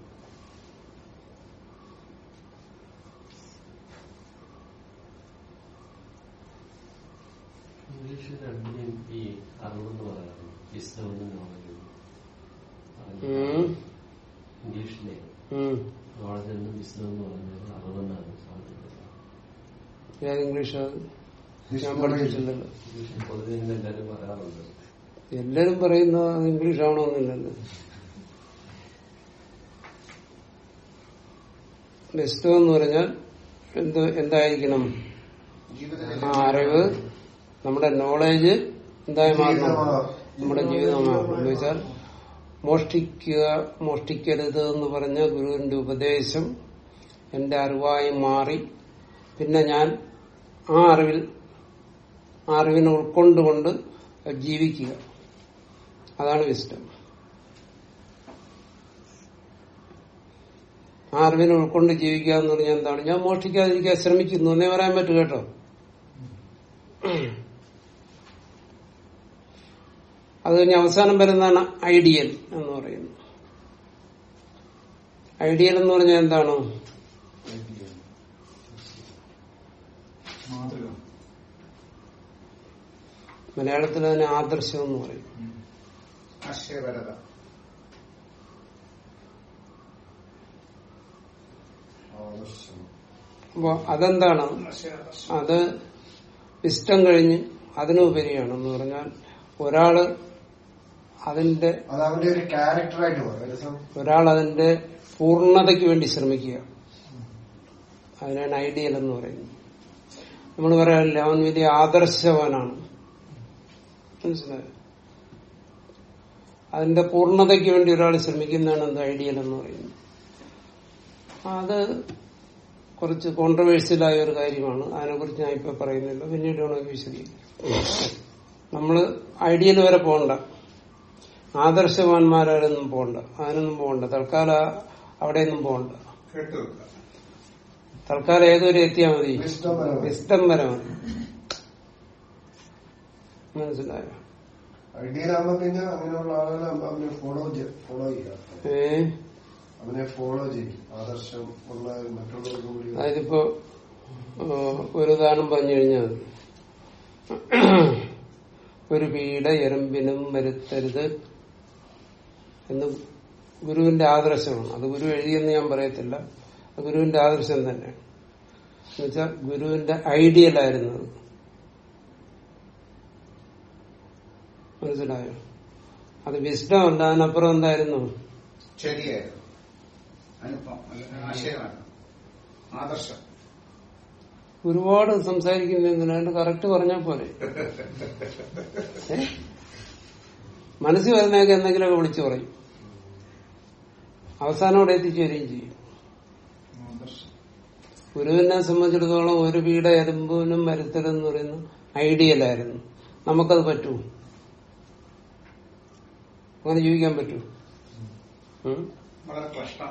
ഇംഗ്ലീഷിൽ രണ്ടിനെയും ഈ അറിവെന്ന് പറയാറുണ്ട് വിസ്ഡം എന്ന് നോളജ് ഉം. ഇംഗ്ലീഷിലെ ഉം. നോളജ് എന്ന് വിസ്ഡം എന്ന് പറയുന്നത് അറിവെന്നാണ് സാധിക്കുന്നത് ഏത് ഇംഗ്ലീഷ് അത് ഞാൻ പഠിച്ചിട്ടില്ലല്ലോ ഇംഗ്ലീഷിൽ പൊതുവെ ഇങ്ങനെ എല്ലാവരും പറയാറുണ്ട് എല്ലാരും പറയുന്ന അത് ഇംഗ്ലീഷ് ആവണമെന്നില്ലല്ലോ ബെസ്റ്റ് എന്ന് പറഞ്ഞാൽ എന്ത് എന്തായിരിക്കണം ആ അറിവ് നമ്മുടെ നോളേജ് എന്തായി മാറണം നമ്മുടെ ജീവിതമാണ് എന്ന് വെച്ചാൽ മോഷ്ടിക്കുക മോഷ്ടിക്കരുത് എന്ന് പറഞ്ഞ ഗുരുവിന്റെ ഉപദേശം എന്റെ അറിവായി മാറി പിന്നെ ഞാൻ ആ അറിവിൽ ആ അറിവിനെ ഉൾക്കൊണ്ടുകൊണ്ട് ജീവിക്കുക അതാണ് വിസ്റ്റം ആ അറിവിനെ ഉൾക്കൊണ്ട് ജീവിക്കുക എന്ന് പറഞ്ഞാൽ എന്താണ് ഞാൻ മോഷ്ടിക്കാതിരിക്കാൻ ശ്രമിക്കുന്നു എന്നേ പറയാൻ പറ്റൂ കേട്ടോ അത് കഴിഞ്ഞ് അവസാനം വരുന്നതാണ് ഐഡിയൽ എന്ന് പറയുന്നത് ഐഡിയൽ എന്ന് പറഞ്ഞാൽ എന്താണ് മാതൃക മലയാളത്തിൽ അതിന് ആദർശം എന്ന് പറയും ആശയപരത ആദർശം അപ്പൊ അതെന്താണ് അത് ഇഷ്ടം കഴിഞ്ഞ് അതിനുപരിയാണെന്ന് പറഞ്ഞാൽ ഒരാള് അതിന്റെ അത് അവന്റെ ഒരു ക്യാരക്ടറായിട്ട് മാറും രസം ഒരാൾ അതിന്റെ പൂർണ്ണതയ്ക്ക് വേണ്ടി ശ്രമിക്കുക അതിനാണ് ഐഡിയൽ എന്ന് പറയുന്നത് നമ്മൾ പറയാറില്ല അവൻ വലിയ ആദർശവാനാണ് മനസ്സിലായോ അതിന്റെ പൂർണ്ണതയ്ക്ക് വേണ്ടി ഒരാൾ ശ്രമിക്കുന്നതാണ് എന്ത് ഐഡിയൽ എന്ന് പറയുന്നത് അത് കുറച്ച് കോൺട്രവേഴ്സ്യലായ ഒരു കാര്യമാണ് അതിനെക്കുറിച്ച് ഞാൻ ഇപ്പൊ പറയുന്നില്ല പിന്നീട് വേണമെങ്കിൽ വിശദീകരിക്കും നമ്മള് ഐഡിയൽ വരെ പോകണ്ട ആദർശവാന്മാരാരൊന്നും പോകണ്ട അതിനൊന്നും പോകണ്ട തൽക്കാലം അവിടെയൊന്നും പോകണ്ട കേട്ടു വെക്കുക തൽക്കാലം ഏതൊരു എത്തിയാൽ മതി Wisdom വരെ മതി. ഇഷ്ടം വരെ മതി മനസ്സിലായോ ഐഡിയയിലാകുമ്പോ പിന്നെ അങ്ങനെയുള്ള ആളുകളെ അവനെ ഫോളോ ഫോളോ ചെയ്യാം ഏ അവനെ ഫോളോ ചെയ്യും ആദർശം ഉള്ള മറ്റുള്ളവർക്ക് കൂടി അതിപ്പോ ആ, ഒരു ഉദാഹരണം പറഞ്ഞു കഴിഞ്ഞാൽ ഒരു പീഡ എറുമ്പിനും വരുത്തരുത് എന്ന് ഗുരുവിന്റെ ആദർശമാണ് അത് ഗുരു എഴുതിയെന്ന് ഞാൻ പറയത്തില്ല അത് ഗുരുവിന്റെ ആദർശം തന്നെ എന്നുവെച്ചാൽ ഗുരുവിന്റെ ഐഡിയൽ ആയിരുന്നത് മനസ്സിലായോ അത് വിസ്ഡം അല്ല അതിനപ്പുറം എന്തായിരുന്നു ശരിയായിരുന്നു അനുഭവം അല്ല, ആശയമാണ് ആദർശം ഒരുപാട് സംസാരിക്കുന്നതിനാണ്ട് കറക്റ്റ് പറഞ്ഞാൽ പോലെ ഏ? മനസ്സിൽ വരുന്നതൊക്കെ എന്തെങ്കിലുമൊക്കെ വിളിച്ചു പറയും അവസാനം അവിടെ എത്തിച്ചേരുകയും ചെയ്യും ആദർശം ഗുരുവിനെ സംബന്ധിച്ചിടത്തോളം ഒരു വീട് എറുമ്പിനും വരുത്തലെന്ന് പറയുന്ന ഐഡിയലായിരുന്നു നമുക്കത് പറ്റൂ അങ്ങനെ ജീവിക്കാൻ പറ്റൂ ഉം? വളരെ പ്രശ്നം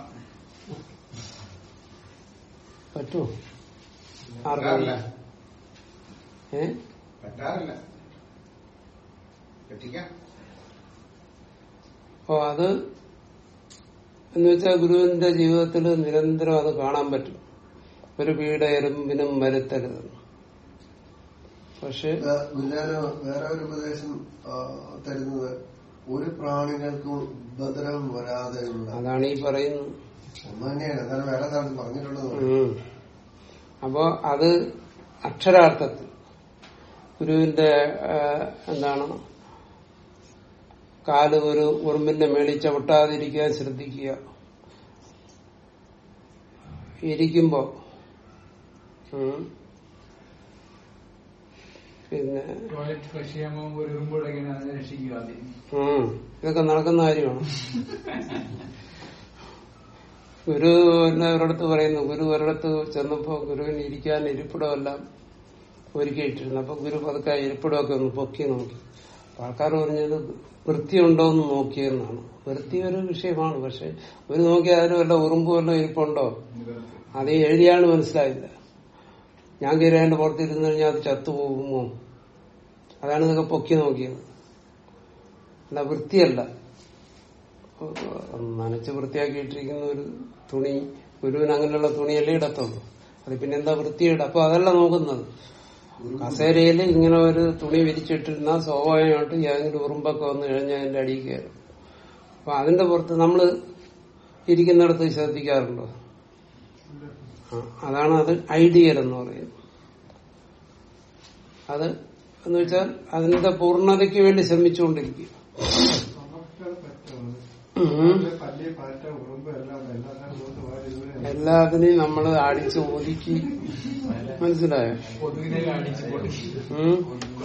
പറ്റുമോ പറ്റാറില്ല ആർക്കറിയില്ല ഏ പറ്റാറില്ല പറ്റിക്കാം അപ്പൊ അത് എന്ന് വെച്ചാൽ ഗുരുവിന്റെ ജീവിതത്തിൽ നിരന്തരം അത് കാണാൻ പറ്റും ഒരു വീട് എറുമ്പിനും വരുത്തരുത് പക്ഷെ ഗുരുജാന വേറെ ഒരു ഉപദേശം ആ, തരുന്നത് ഒരു പ്രാണികൾക്കും ഉപദ്രവം വരാതെയുള്ള അതാണ് ഈ പറയുന്നത് ഒന്ന് തന്നെയാണ് എന്നാലും വേറെ സ്ഥലത്ത് പറഞ്ഞിട്ടുള്ളത് ഉം. അപ്പോ അത് അക്ഷരാർത്ഥത്തിൽ ഗുരുവിന്റെ ആ, എന്താണ് കാല് ഒരു ഉറുമ്പിന്റെ മേളിൽ ചവിട്ടാതിരിക്കാൻ ശ്രദ്ധിക്കുക ഇരിക്കുമ്പോ ഉം. പിന്നെ ടോയ്ലറ്റ് ഫ്ലഷ് ചെയ്യുമ്പോൾ ഒരു എറുമ്പോഴൊക്കെയാണ് അതിനെ രക്ഷിക്കുക ആദ്യം ഉം. ഇതൊക്കെ നടക്കുന്ന കാര്യമാണ് ഗുരു എന്നെ ഒരിടത്ത് പറയുന്നു ഗുരു ഒരിടത്ത് ചെന്നപ്പോ ഗുരുവിന് ഇരിക്കാൻ ഇരിപ്പിടമെല്ലാം ഒരുക്കിയിട്ടിരുന്നു അപ്പൊ ഗുരു പതുക്കെ ആ ഇരിപ്പിടമൊക്കെ ഒന്ന് പൊക്കി നോക്കി അപ്പൊ ആൾക്കാർ പറഞ്ഞത് വൃത്തിയുണ്ടോ എന്ന് നോക്കിയെന്നാണ് വൃത്തി ഒരു വിഷയമാണ് പക്ഷെ ഒരു നോക്കിയാൽ അതിന് വല്ല ഉറുമ്പ് വല്ല ഇരിപ്പുണ്ടോ അത് എഴുതിയാണ് മനസ്സിലായില്ല ഞാൻ കയറി അതിന്റെ പുറത്തിരുന്ന് കഴിഞ്ഞാൽ അത് ചത്തുപോകുമോ അതാണ് ഇതൊക്കെ പൊക്കി നോക്കിയത് അല്ല വൃത്തിയല്ല നനച്ച് വൃത്തിയാക്കിയിട്ടിരിക്കുന്ന ഒരു തുണി ഗുരുവിന് അങ്ങനെയുള്ള തുണിയല്ലേ ഇടത്തുള്ളൂ അത് പിന്നെ എന്താ വൃത്തിയിട അപ്പൊ അതല്ല നോക്കുന്നത് കസേരയിൽ ഇങ്ങനെ ഒരു തുണി വിരിച്ചിട്ടിരുന്നാൽ സ്വാഭാവികമായിട്ട് ഏതെങ്കിലും ഉറുമ്പൊക്കെ വന്ന് കഴിഞ്ഞാൽ അതിന്റെ അടിയിൽ കയറും അപ്പൊ അതിന്റെ പുറത്ത് നമ്മള് ഇരിക്കുന്നിടത്ത് ശ്രദ്ധിക്കാറുണ്ടോ ആ, അതാണ് അത് ഐഡിയൽ എന്ന് പറയുന്നത് അത് എന്ന് വെച്ചാൽ അതിന്റെ പൂർണ്ണതയ്ക്ക് വേണ്ടി ശ്രമിച്ചുകൊണ്ടിരിക്കുക ഉം. പല്ലി പാറ്റ ഉറുമ്പ് എല്ലാം എല്ലാം എല്ലാത്തിനെയും നമ്മൾ അടിച്ച് ഒതുക്കി മനസ്സിലായോ കൊതുകിനെ അടിച്ച് പൊട്ടി ഉം.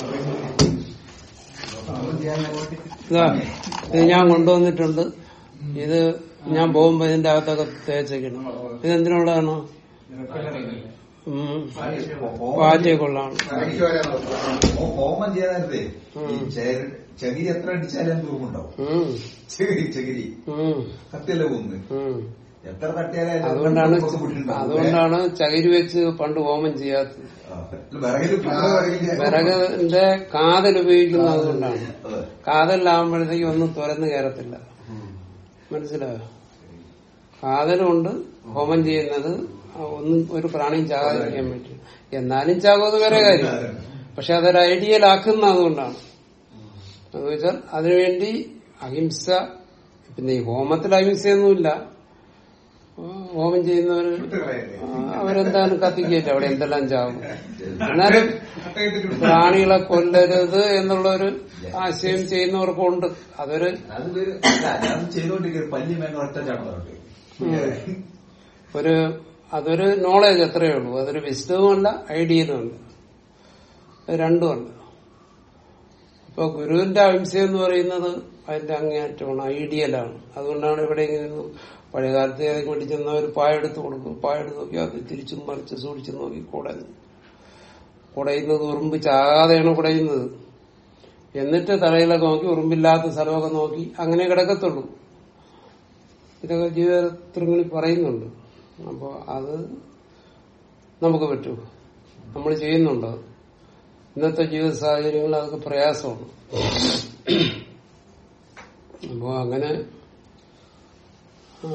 ഇതാ ഇത് ഞാൻ കൊണ്ടുവന്നിട്ടുണ്ട് ഇത് ഞാൻ പോകുമ്പോ ഇതിന്റെ അകത്തൊക്കെ തേച്ചേക്കണം ഇതെന്തിനുള്ളതാണോ ഉം. പാറ്റയെ കൊള്ളാണ് എനിക്ക് വരാൻ ഹോ- ഹോമം ചെയ്യാൻ നേരത്തെ ഈ ഉം. ചെ- ചകിരി എത്ര അടിച്ചാലും തൂക്കുണ്ടാവും ഉം. ചകിരി ചകിരി ഉം. കത്തിയല്ലേ പോകുന്നത് ഉം. എത്ര തട്ടിയാലും അതുകൊണ്ടാണ് പുറത്ത് പൊട്ടിയിട്ടുണ്ടാവും. അതുകൊണ്ടാണ് ചകിരി വെച്ച് പണ്ട് ഹോമം ചെയ്യാത്തത് ആ, വിറകില് വിറകില് വിറകിന്റെ കാതൽ ഉപയോഗിക്കുന്നത് അതുകൊണ്ടാണ് അതെ. കാതലാകുമ്പോഴത്തേക്ക് ഒന്നും തുറന്നു കയറത്തില്ല മനസ്സിലായോ കാതലുകൊണ്ട് ഹോമം ചെയ്യുന്നത് ഒന്നും ഒരു പ്രാണിയും ചാകാതിരിക്കാൻ പറ്റും എന്നാലും ചാകുന്നത് വേറെ കാര്യം പക്ഷെ അതൊരു ഐഡിയലാക്കുന്ന അതുകൊണ്ടാണ് എന്ന് വെച്ചാൽ അതിനുവേണ്ടി അഹിംസ പിന്നെ ഈ ഹോമത്തിൽ അഹിംസയൊന്നുമില്ല ഹോമം ചെയ്യുന്നവര് ചുട്ടുകളയല്ലേ? ആ, അവരെന്തായാലും കത്തിക്കേറ്റ അവിടെ എന്തെല്ലാം ചാവും എന്നാലും പ്രാണികളെ കൊല്ലരുത് എന്നുള്ളൊരു ആശയം ചെയ്യുന്നവർക്കുണ്ട് അതൊരു അത് പേര് അല്ല, ഞാൻ ചെയ്തോണ്ടിരിക്കുന്നത് പല്ലി മേങ്ങ ഒറ്റ ചടന്നുണ്ട് ഒരു അതൊരു നോളേജ് അത്രയേ ഉള്ളൂ അതൊരു വിശദവുമല്ല ഐഡിയലുമല്ല അത് രണ്ടുമല്ല ഇപ്പൊ ഗുരുവിന്റെ അഹിംസ എന്ന് പറയുന്നത് അതിന്റെ അങ്ങേയറ്റമാണ് ഐഡിയലാണ് അതുകൊണ്ടാണ് ഇവിടെ ഇങ്ങനെ പഴയ കാലത്ത് ഏതൊക്കെ വേണ്ടി ചെന്ന ഒരു പായെടുത്ത് കൊടുക്കും പായെടുത്ത് നോക്കി അത് തിരിച്ചും മറിച്ച് സൂക്ഷിച്ചു നോക്കി കുടഞ്ഞു കുടയുന്നത് ഉറുമ്പ് ചാകാതെയാണ് കുടയുന്നത് എന്നിട്ട് തലയിലൊക്കെ നോക്കി ഉറുമ്പില്ലാത്ത സ്ഥലമൊക്കെ നോക്കി അങ്ങനെ കിടക്കത്തുള്ളൂ ഇതൊക്കെ ജീവിതത്തിൽ പറയുന്നുണ്ട് അപ്പൊ അത് നമുക്ക് പറ്റൂ നമ്മൾ ചെയ്യുന്നുണ്ട് ഇന്നത്തെ ജീവിത സാഹചര്യങ്ങളിൽ അതൊക്കെ പ്രയാസമാണ് അപ്പോ അങ്ങനെ ആ,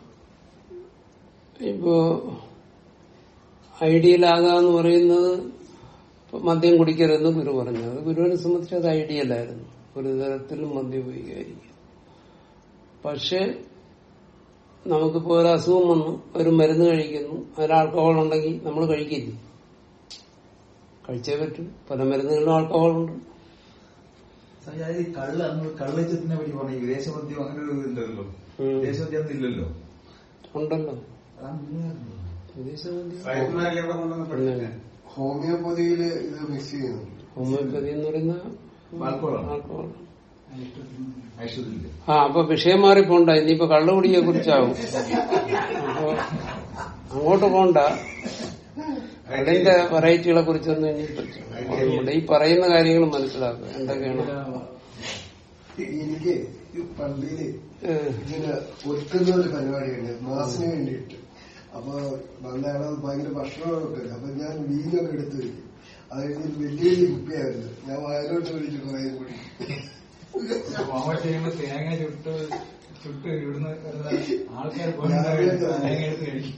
ഇപ്പോ ഐഡിയലാകുക എന്ന് പറയുന്നത് ഇപ്പൊ മദ്യം കുടിക്കരുതെന്ന് ഗുരു പറഞ്ഞു അത് ഗുരുവിനെ സംബന്ധിച്ച് അത് ഐഡിയലായിരുന്നു ഒരു തരത്തിലും മദ്യം ഉപയോഗിക്കാതിരിക്കുക പക്ഷെ നമുക്കിപ്പോ ഒരു അസുഖം വന്നു ഒരു മരുന്ന് കഴിക്കുന്നു അതിൽ ആൽക്കഹോൾ ഉണ്ടെങ്കിൽ നമ്മൾ കഴിക്കില്ല കഴിച്ചേ പറ്റൂ പല മരുന്നുകളിലും ആൽക്കഹോൾ ഉണ്ട് ഞാൻ ഈ കള്ള നമ്മൾ കള്ളച്ചത്തിനെ പറ്റി പറഞ്ഞു ഈ വിദേശമദ്യം അങ്ങനെ ഒരു ഇല്ലല്ലോ ഉം. വിദേശമദ്യം ഒന്നും ഇല്ലല്ലോ ഉണ്ടല്ലോ അതാണ് ഇങ്ങനെയായിരുന്നു. വിദേശമദ്യം സായിപ്പന്മാരെ എവിടെ കൊണ്ടുവന്ന് പഠിപ്പിച്ചേ ഹോമിയോപ്പതിയില് ഇത് മിക്സ് ചെയ്യുന്നുണ്ട് ഹോമിയോപ്പതി എന്ന് പറയുന്ന ആൽക്കഹോളാണ്. ആൽക്കഹോൾ ഐശ്വര്യമില്ല ആ അപ്പൊ വിഷയം മാറിപ്പോണ്ട ഇനിയിപ്പോ കള്ളുകുടിയെ കുറിച്ചാവും അപ്പൊ അങ്ങോട്ട് പോണ്ട അതിന്റെ വെറൈറ്റികളെ കുറിച്ചൊന്നും ഇനി ഇവിടെ ഈ പറയുന്ന കാര്യങ്ങൾ മനസ്സിലാക്കുക എന്തൊക്കെയാണ് എനിക്ക് ഈ പള്ളിയില് ഏഹ്, ഇങ്ങനെ ഒരുക്കുന്ന ഒരു പരിപാടിയുണ്ട് മാസിന് വേണ്ടിയിട്ട് അപ്പൊ വന്നയാളെ ഭയങ്കര ഭക്ഷണമൊക്കെ അപ്പൊ ഞാൻ വീഞ്ഞൊക്കെ എടുത്തു വയ്ക്കും അത് കഴിഞ്ഞ് വലിയ വലിയ കുപ്പിയായിരുന്നു ഞാൻ വയലോട്ട് വിളിച്ച് കുറെ കൂടി ഹോമം ചെയ്യുമ്പോ തേങ്ങ ചുട്ട് ചുട്ട് ഇവിടുന്ന് വരുന്ന ആൾക്കാർ പോയി ഞാൻ തേങ്ങ എടുത്ത് കഴിക്കും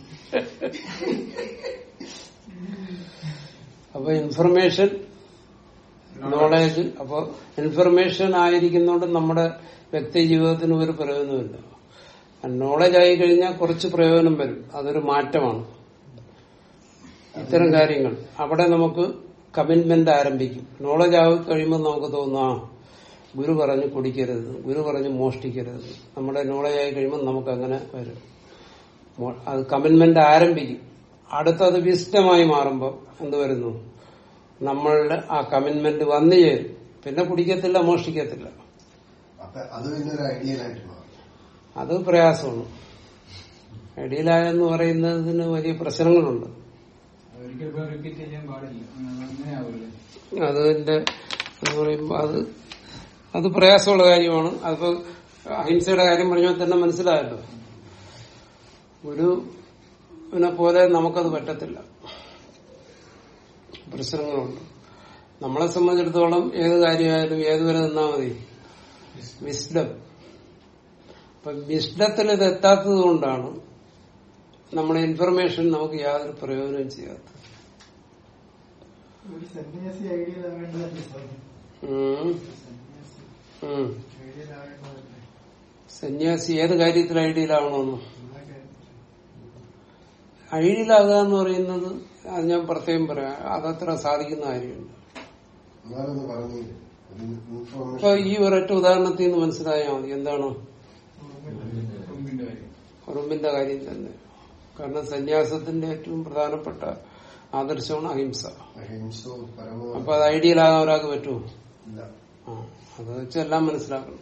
അപ്പൊ ഇൻഫർമേഷൻ നോളേജ് അപ്പൊ ഇൻഫർമേഷൻ ആയിരിക്കുന്നോണ്ട് നമ്മുടെ വ്യക്തി ജീവിതത്തിന് ഒരു പ്രയോജനമില്ല നോളജ് ആയി കഴിഞ്ഞാൽ കുറച്ച് പ്രയോജനം വരും അതൊരു മാറ്റമാണ് ഇത്തരം കാര്യങ്ങൾ അവിടെ നമുക്ക് കമ്മിറ്റ്മെന്റ് ആരംഭിക്കും നോളജ് ആയി കഴിയുമ്പോൾ നമുക്ക് തോന്നും ആ ഗുരു പറഞ്ഞ് കുടിക്കരുത് ഗുരു പറഞ്ഞ് മോഷ്ടിക്കരുത് നമ്മുടെ നോളജ് ആയി കഴിയുമ്പോൾ നമുക്ക് അങ്ങനെ വരും മോ- അത് കമ്മിറ്റ്മെന്റ് ആരംഭിക്കും അടുത്തത് വിശിഷ്ടമായി മാറുമ്പോൾ എന്ത് വരുന്നു നമ്മളുടെ ആ കമ്മിറ്റ്മെന്റ് വന്നു ചേരും പിന്നെ കുടിക്കത്തില്ല മോഷ്ടിക്കത്തില്ല അപ്പൊ അത് പിന്നെ ഒരു ഐഡിയലായിട്ട് മാറും അത് പ്രയാസമാണ് ഇടയിലായെന്ന് പറയുന്നതിന് വലിയ പ്രശ്നങ്ങളുണ്ട് ഒരിക്കലും റിപ്പീറ്റ് ചെയ്യാൻ പാടില്ല അങ്ങനെ ആവില്ല അതിന്റെ എന്ന് പറയുമ്പോൾ അത് അത് പ്രയാസമുള്ള കാര്യമാണ് അതിപ്പോ അഹിംസയുടെ കാര്യം പറഞ്ഞാൽ തന്നെ മനസ്സിലായല്ലോ ഗുരുവിനെ പോലെ നമുക്കത് പറ്റത്തില്ല പ്രശ്നങ്ങളുണ്ട് നമ്മളെ സംബന്ധിച്ചിടത്തോളം ഏത് കാര്യമായാലും ഏതുവരെ നിന്നാ മതി വിസ്ഡം അപ്പൊ വിസ്ഡത്തിൽ ഇത് എത്താത്തത് കൊണ്ടാണ് നമ്മുടെ ഇൻഫർമേഷൻ നമുക്ക് യാതൊരു പ്രയോജനവും ചെയ്യാത്തത് ഒരു സന്യാസി ഐഡിയലാവേണ്ടതല്ലേ സ്വാമി ഉം. ഉം. ഐഡിയലാവേണ്ടതല്ലേ സന്യാസി ഏത് കാര്യത്തിൽ ഐഡിയലാവണമെന്ന് അതൊക്കെ ഐഡിയലാകുക എന്ന് പറയുന്നത് അത് ഞാൻ പ്രത്യേകം പറയാം അതത്ര സാധിക്കുന്ന കാര്യമുണ്ട് എന്നാലൊന്ന് പറഞ്ഞു ഇപ്പൊ ഇൻഫോർമേഷൻ ഈ ഒരൊറ്റ ഉദാഹരണത്തിൽ നിന്ന് മനസ്സിലായാൽ മതി എന്താണ് ഉറുമ്പിന്റെ കാര്യം ഉറുമ്പിന്റെ കാര്യം തന്നെ കാരണം സന്യാസത്തിന്റെ ഏറ്റവും പ്രധാനപ്പെട്ട ആദർശമാണ് അഹിംസ അഹിംസോ പരമോ അപ്പൊ അത് ഐഡിയലാകാൻ ഒരാൾക്ക് പറ്റുമോ ഇല്ല ആ അത് വെച്ചെല്ലാം മനസ്സിലാക്കണം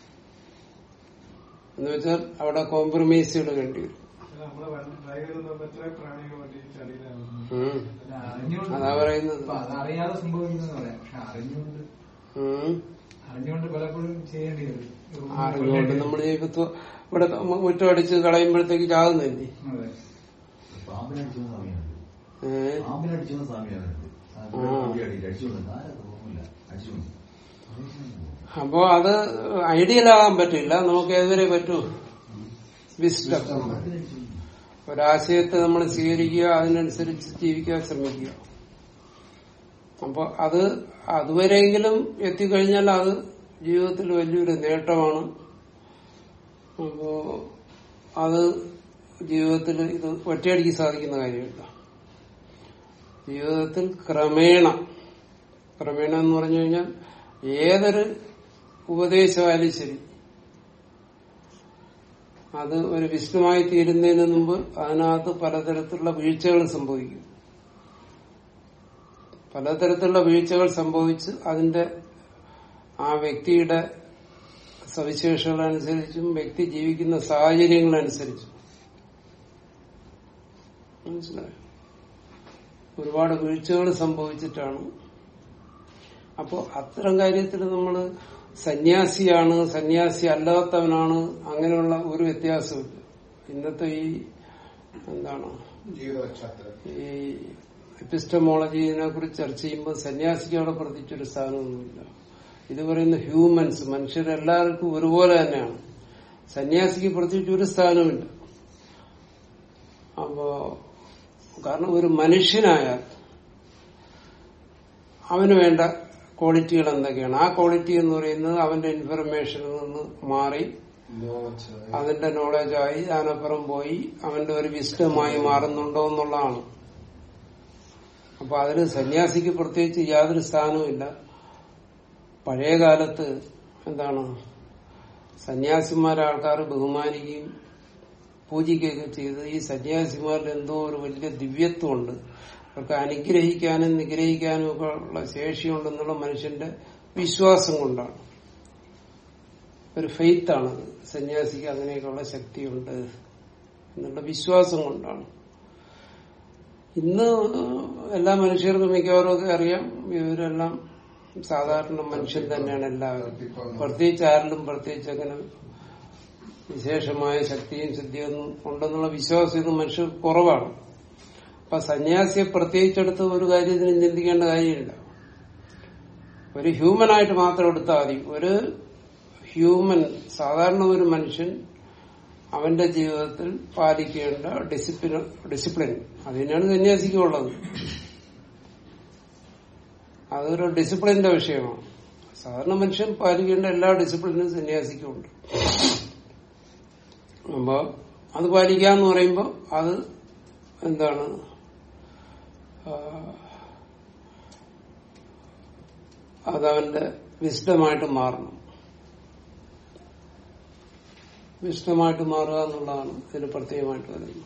എന്ന് വെച്ചാൽ അവിടെ കോംപ്രമൈസുകൾ വേണ്ടി വരും നമ്മളെ വണ്ടി ഡ്രൈവ് ചെയ്ത് എത്ര പ്രാണികൾ വണ്ടി ചടിയിലാവുന്നു ഉം. അല്ല, അറിഞ്ഞുകൊണ്ട് അതാ പറയുന്നത് ഇപ്പൊ അതറിയാതെ സംഭവിക്കുന്നത് പറയാം പക്ഷെ അറിഞ്ഞുകൊണ്ട് ഉം. അറിഞ്ഞുകൊണ്ട് പലപ്പോഴും ചെയ്യേണ്ടി വരും ഉറുമ്പ് അറിഞ്ഞുകൊണ്ട് കൊല്ലേണ്ടി നമ്മൾ ഇപ്പൊ ഇവിടെ മുറ്റം അടിച്ച് കളയുമ്പോഴത്തേക്ക് ചാകുന്നില്ലേ വരും. അതെ. പാമ്പിനടിച്ചു സ്വാമിയാണ് ഏഹ് പാമ്പിനടിച്ചു സ്വാമിയാണ് അടിച്ചു ആരൊക്കെ തോന്നില്ല അടിച്ചു അപ്പോ അത് ഐഡിയലാകാൻ പറ്റില്ല നമുക്ക് ഏതുവരെ പറ്റൂ വിസ്ഡം ഒരാശയത്തെ നമ്മൾ സ്വീകരിക്കുക അതിനനുസരിച്ച് ജീവിക്കാൻ ശ്രമിക്കുക അപ്പൊ അത് അതുവരെയെങ്കിലും എത്തിക്കഴിഞ്ഞാൽ അത് ജീവിതത്തിൽ വലിയൊരു നേട്ടമാണ് അപ്പോ അത് ജീവിതത്തിൽ ഇത് ഒറ്റയടിക്ക് സാധിക്കുന്ന കാര്യമില്ല ജീവിതത്തിൽ ക്രമേണ ക്രമേണ എന്ന് പറഞ്ഞു കഴിഞ്ഞാൽ ഏതൊരു ഉപദേശമായാലും ശരി അത് ഒരു വിഷ്ണുമായി തീരുന്നതിന് മുമ്പ് അതിനകത്ത് പലതരത്തിലുള്ള വീഴ്ചകൾ സംഭവിക്കും പലതരത്തിലുള്ള വീഴ്ചകൾ സംഭവിച്ച് അതിന്റെ ആ വ്യക്തിയുടെ സവിശേഷതകളനുസരിച്ചും വ്യക്തി ജീവിക്കുന്ന സാഹചര്യങ്ങളനുസരിച്ചും മനസ്സിലായോ ഒരുപാട് വീഴ്ചകൾ സംഭവിച്ചിട്ടാണ് അപ്പോ അത്തരം കാര്യത്തിൽ നമ്മൾ സന്യാസിയാണ് സന്യാസി അല്ലാത്തവനാണ് അങ്ങനെയുള്ള ഒരു വ്യത്യാസമില്ല ഇന്നത്തെ ഈ എന്താണ് ജീവിത പശ്ചാത്തലം ഈ എപ്പിസ്റ്റമോളജിനെ കുറിച്ച് ചർച്ച ചെയ്യുമ്പോൾ സന്യാസിക്ക് അവിടെ പ്രത്യേകിച്ചൊരു സ്ഥാനമൊന്നുമില്ല ഇത് പറയുന്ന ഹ്യൂമൻസ് മനുഷ്യരെല്ലാവർക്കും ഒരുപോലെ തന്നെയാണ് സന്യാസിക്ക് പ്രത്യേകിച്ച് ഒരു സ്ഥാനമില്ല അപ്പോ കാരണം ഒരു മനുഷ്യനായാൽ അവന് വേണ്ട ക്വാളിറ്റികൾ എന്തൊക്കെയാണ് ആ ക്വാളിറ്റി എന്ന് പറയുന്നത് അവന്റെ ഇൻഫർമേഷനിൽ നിന്ന് മാറി അതിന്റെ നോളജായി അതിനപ്പുറം പോയി അവന്റെ ഒരു വിസ്റ്റമായി മാറുന്നുണ്ടോ എന്നുള്ളതാണ് അപ്പൊ അതിന് സന്യാസിക്ക് പ്രത്യേകിച്ച് യാതൊരു സ്ഥാനവുമില്ല പഴയ കാലത്ത് എന്താണ് സന്യാസിമാരെ ആൾക്കാർ ബഹുമാനിക്കുകയും പൂജിക്കുകയൊക്കെ ചെയ്ത് ഈ സന്യാസിമാരിൽ എന്തോ ഒരു വലിയ ദിവ്യത്വമുണ്ട് അവർക്ക് അനുഗ്രഹിക്കാനും നിഗ്രഹിക്കാനും ഒക്കെ ഉള്ള ശേഷിയുണ്ടെന്നുള്ള മനുഷ്യന്റെ വിശ്വാസം കൊണ്ടാണ് ഒരു ഫെയ്ത്ത് ആണത് സന്യാസിക്ക് അങ്ങനെയൊക്കെയുള്ള ശക്തിയുണ്ട് എന്നുള്ള വിശ്വാസം കൊണ്ടാണ് ഇന്ന് എല്ലാ മനുഷ്യർക്കും മിക്കവാറും ഒക്കെ അറിയാം ഇവരെല്ലാം സാധാരണ മനുഷ്യൻ തന്നെയാണ് എല്ലാവരും പ്രത്യേകിച്ച് ആരിലും പ്രത്യേകിച്ച് അങ്ങനെ വിശേഷമായ ശക്തിയും സിദ്ധിയൊന്നും ഉണ്ടെന്നുള്ള വിശ്വാസം ഇത് മനുഷ്യർക്ക് കുറവാണ് അപ്പൊ സന്യാസിയെ പ്രത്യേകിച്ചെടുത്ത് ഒരു കാര്യത്തിനും ചിന്തിക്കേണ്ട കാര്യമില്ല ഒരു ഹ്യൂമനായിട്ട് മാത്രം എടുത്താൽ മതി ഒരു ഹ്യൂമൻ സാധാരണ ഒരു മനുഷ്യൻ അവന്റെ ജീവിതത്തിൽ പാലിക്കേണ്ട ഡിസിപ്ലിൻ ഡിസിപ്ലിൻ അതിനാണ് സന്യാസിക്കുള്ളത് അതൊരു ഡിസിപ്ലിന്റെ വിഷയമാണ് സാധാരണ മനുഷ്യൻ പാലിക്കേണ്ട എല്ലാ ഡിസിപ്ലിനും സന്യാസിക്കുമുണ്ട് അപ്പോ അത് പാലിക്കാന്ന് പറയുമ്പോൾ അത് എന്താണ് ആ, അതവന്റെ വിശുദ്ധമായിട്ട് മാറണം വിശുദ്ധമായിട്ട് മാറുക എന്നുള്ളതാണ് ഇതിന് പ്രത്യേകമായിട്ട് വരുന്നത്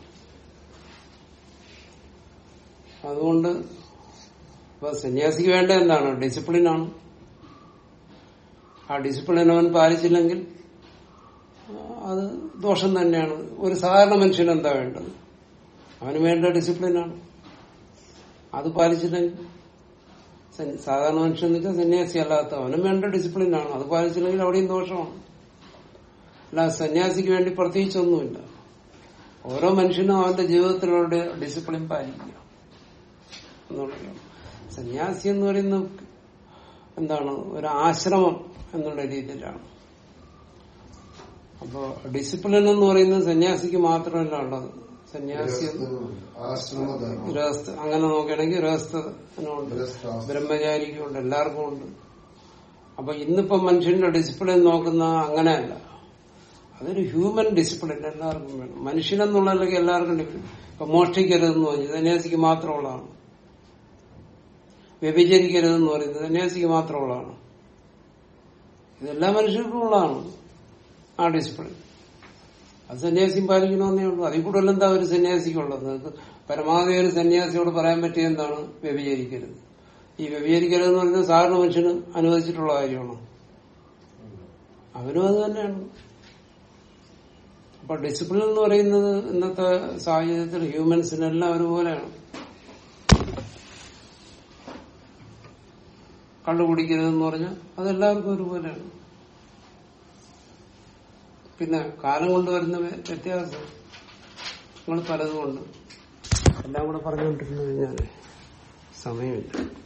അതുകൊണ്ട് ഇപ്പൊ സന്യാസിക്ക് വേണ്ട എന്താണ് ഡിസിപ്ലിനാണ് ആ ഡിസിപ്ലിൻ അവൻ പാലിച്ചില്ലെങ്കിൽ ആ, അത് ദോഷം തന്നെയാണ് ഒരു സാധാരണ മനുഷ്യന് എന്താ വേണ്ടത് അവന് വേണ്ട ഡിസിപ്ലിനാണ് അത് പാലിച്ചില്ലെങ്കിൽ സന്യ- സാധാരണ മനുഷ്യൻ എന്ന് വെച്ചാൽ സന്യാസി അല്ലാത്ത അവനും വേണ്ട ഡിസിപ്ലിനാണ് അത് പാലിച്ചില്ലെങ്കിൽ അവിടെയും ദോഷമാണ് അല്ല സന്യാസിക്ക് വേണ്ടി പ്രത്യേകിച്ചൊന്നുമില്ല ഓരോ മനുഷ്യനും അവന്റെ ജീവിതത്തിലുള്ള ഡിസിപ്ലിൻ പാലിക്കുക എന്നുള്ളതാണ് സന്യാസി എന്ന് പറയുന്ന എന്താണ് ഒരു ആശ്രമം എന്നുള്ള രീതിയിലാണ് അപ്പോ ഡിസിപ്ലിൻ എന്ന് പറയുന്നത് സന്യാസിക്ക് മാത്രമല്ല ഉള്ളത് സന്യാസി എന്ന് ആശ്രമധർമ്മം ഗൃഹസ്ഥ അങ്ങനെ നോക്കുകയാണെങ്കിൽ ഗൃഹസ്ഥനുണ്ട് ഗൃഹസ്ഥാശ്രമം. ബ്രഹ്മചാരിക്കും ഉണ്ട് എല്ലാവർക്കും ഉണ്ട് അപ്പൊ ഇന്നിപ്പോ മനുഷ്യന്റെ ഡിസിപ്ലിൻ നോക്കുന്ന അങ്ങനെയല്ല അതൊരു ഹ്യൂമൻ ഡിസിപ്ലിൻ എല്ലാവർക്കും വേണം മനുഷ്യനെന്നുള്ളതിലേക്ക് എല്ലാവർക്കും ഡിസിപ്ലിൻ ഇപ്പൊ മോഷ്ടിക്കരുതെന്ന് പറഞ്ഞു സന്യാസിക്ക് മാത്രമുള്ളതാണ് വ്യഭിചരിക്കരുതെന്ന് പറയുന്നത് സന്യാസിക്ക് മാത്രമുള്ളതാണ് ഇതെല്ലാ മനുഷ്യർക്കും ഉള്ളതാണ് ആ ഡിസിപ്ലിൻ അത് സന്യാസിയും പാലിക്കണമെന്നേ ഉള്ളൂ അതിൽ കൂടുതൽ എന്താ ഒരു സന്യാസിക്കുള്ളത് നിങ്ങൾക്ക് പരമാവധി ഒരു സന്യാസിയോട് പറയാൻ പറ്റിയ എന്താണ് വ്യഭിചരിക്കരുത് ഈ വ്യഭിചരിക്കരുത് എന്ന് പറയുന്നത് സാധാരണ മനുഷ്യന് അനുവദിച്ചിട്ടുള്ള കാര്യമാണോ അവനും അത് തന്നെയാണ് അപ്പൊ ഡിസിപ്ലിൻ എന്ന് പറയുന്നത് ഇന്നത്തെ സാഹചര്യത്തിൽ ഹ്യൂമൻസിനെല്ലാം ഒരുപോലെയാണ് കണ്ടുപിടിക്കരുതെന്ന് പറഞ്ഞാൽ അതെല്ലാവർക്കും ഒരുപോലെയാണ് പിന്നെ കാലം കൊണ്ട് വരുന്ന വ്യ- വ്യത്യാസം നിങ്ങൾ പലതും ഉണ്ട് എല്ലാം കൂടെ പറഞ്ഞുകൊണ്ടിരുന്നു കഴിഞ്ഞാൽ സമയമില്ല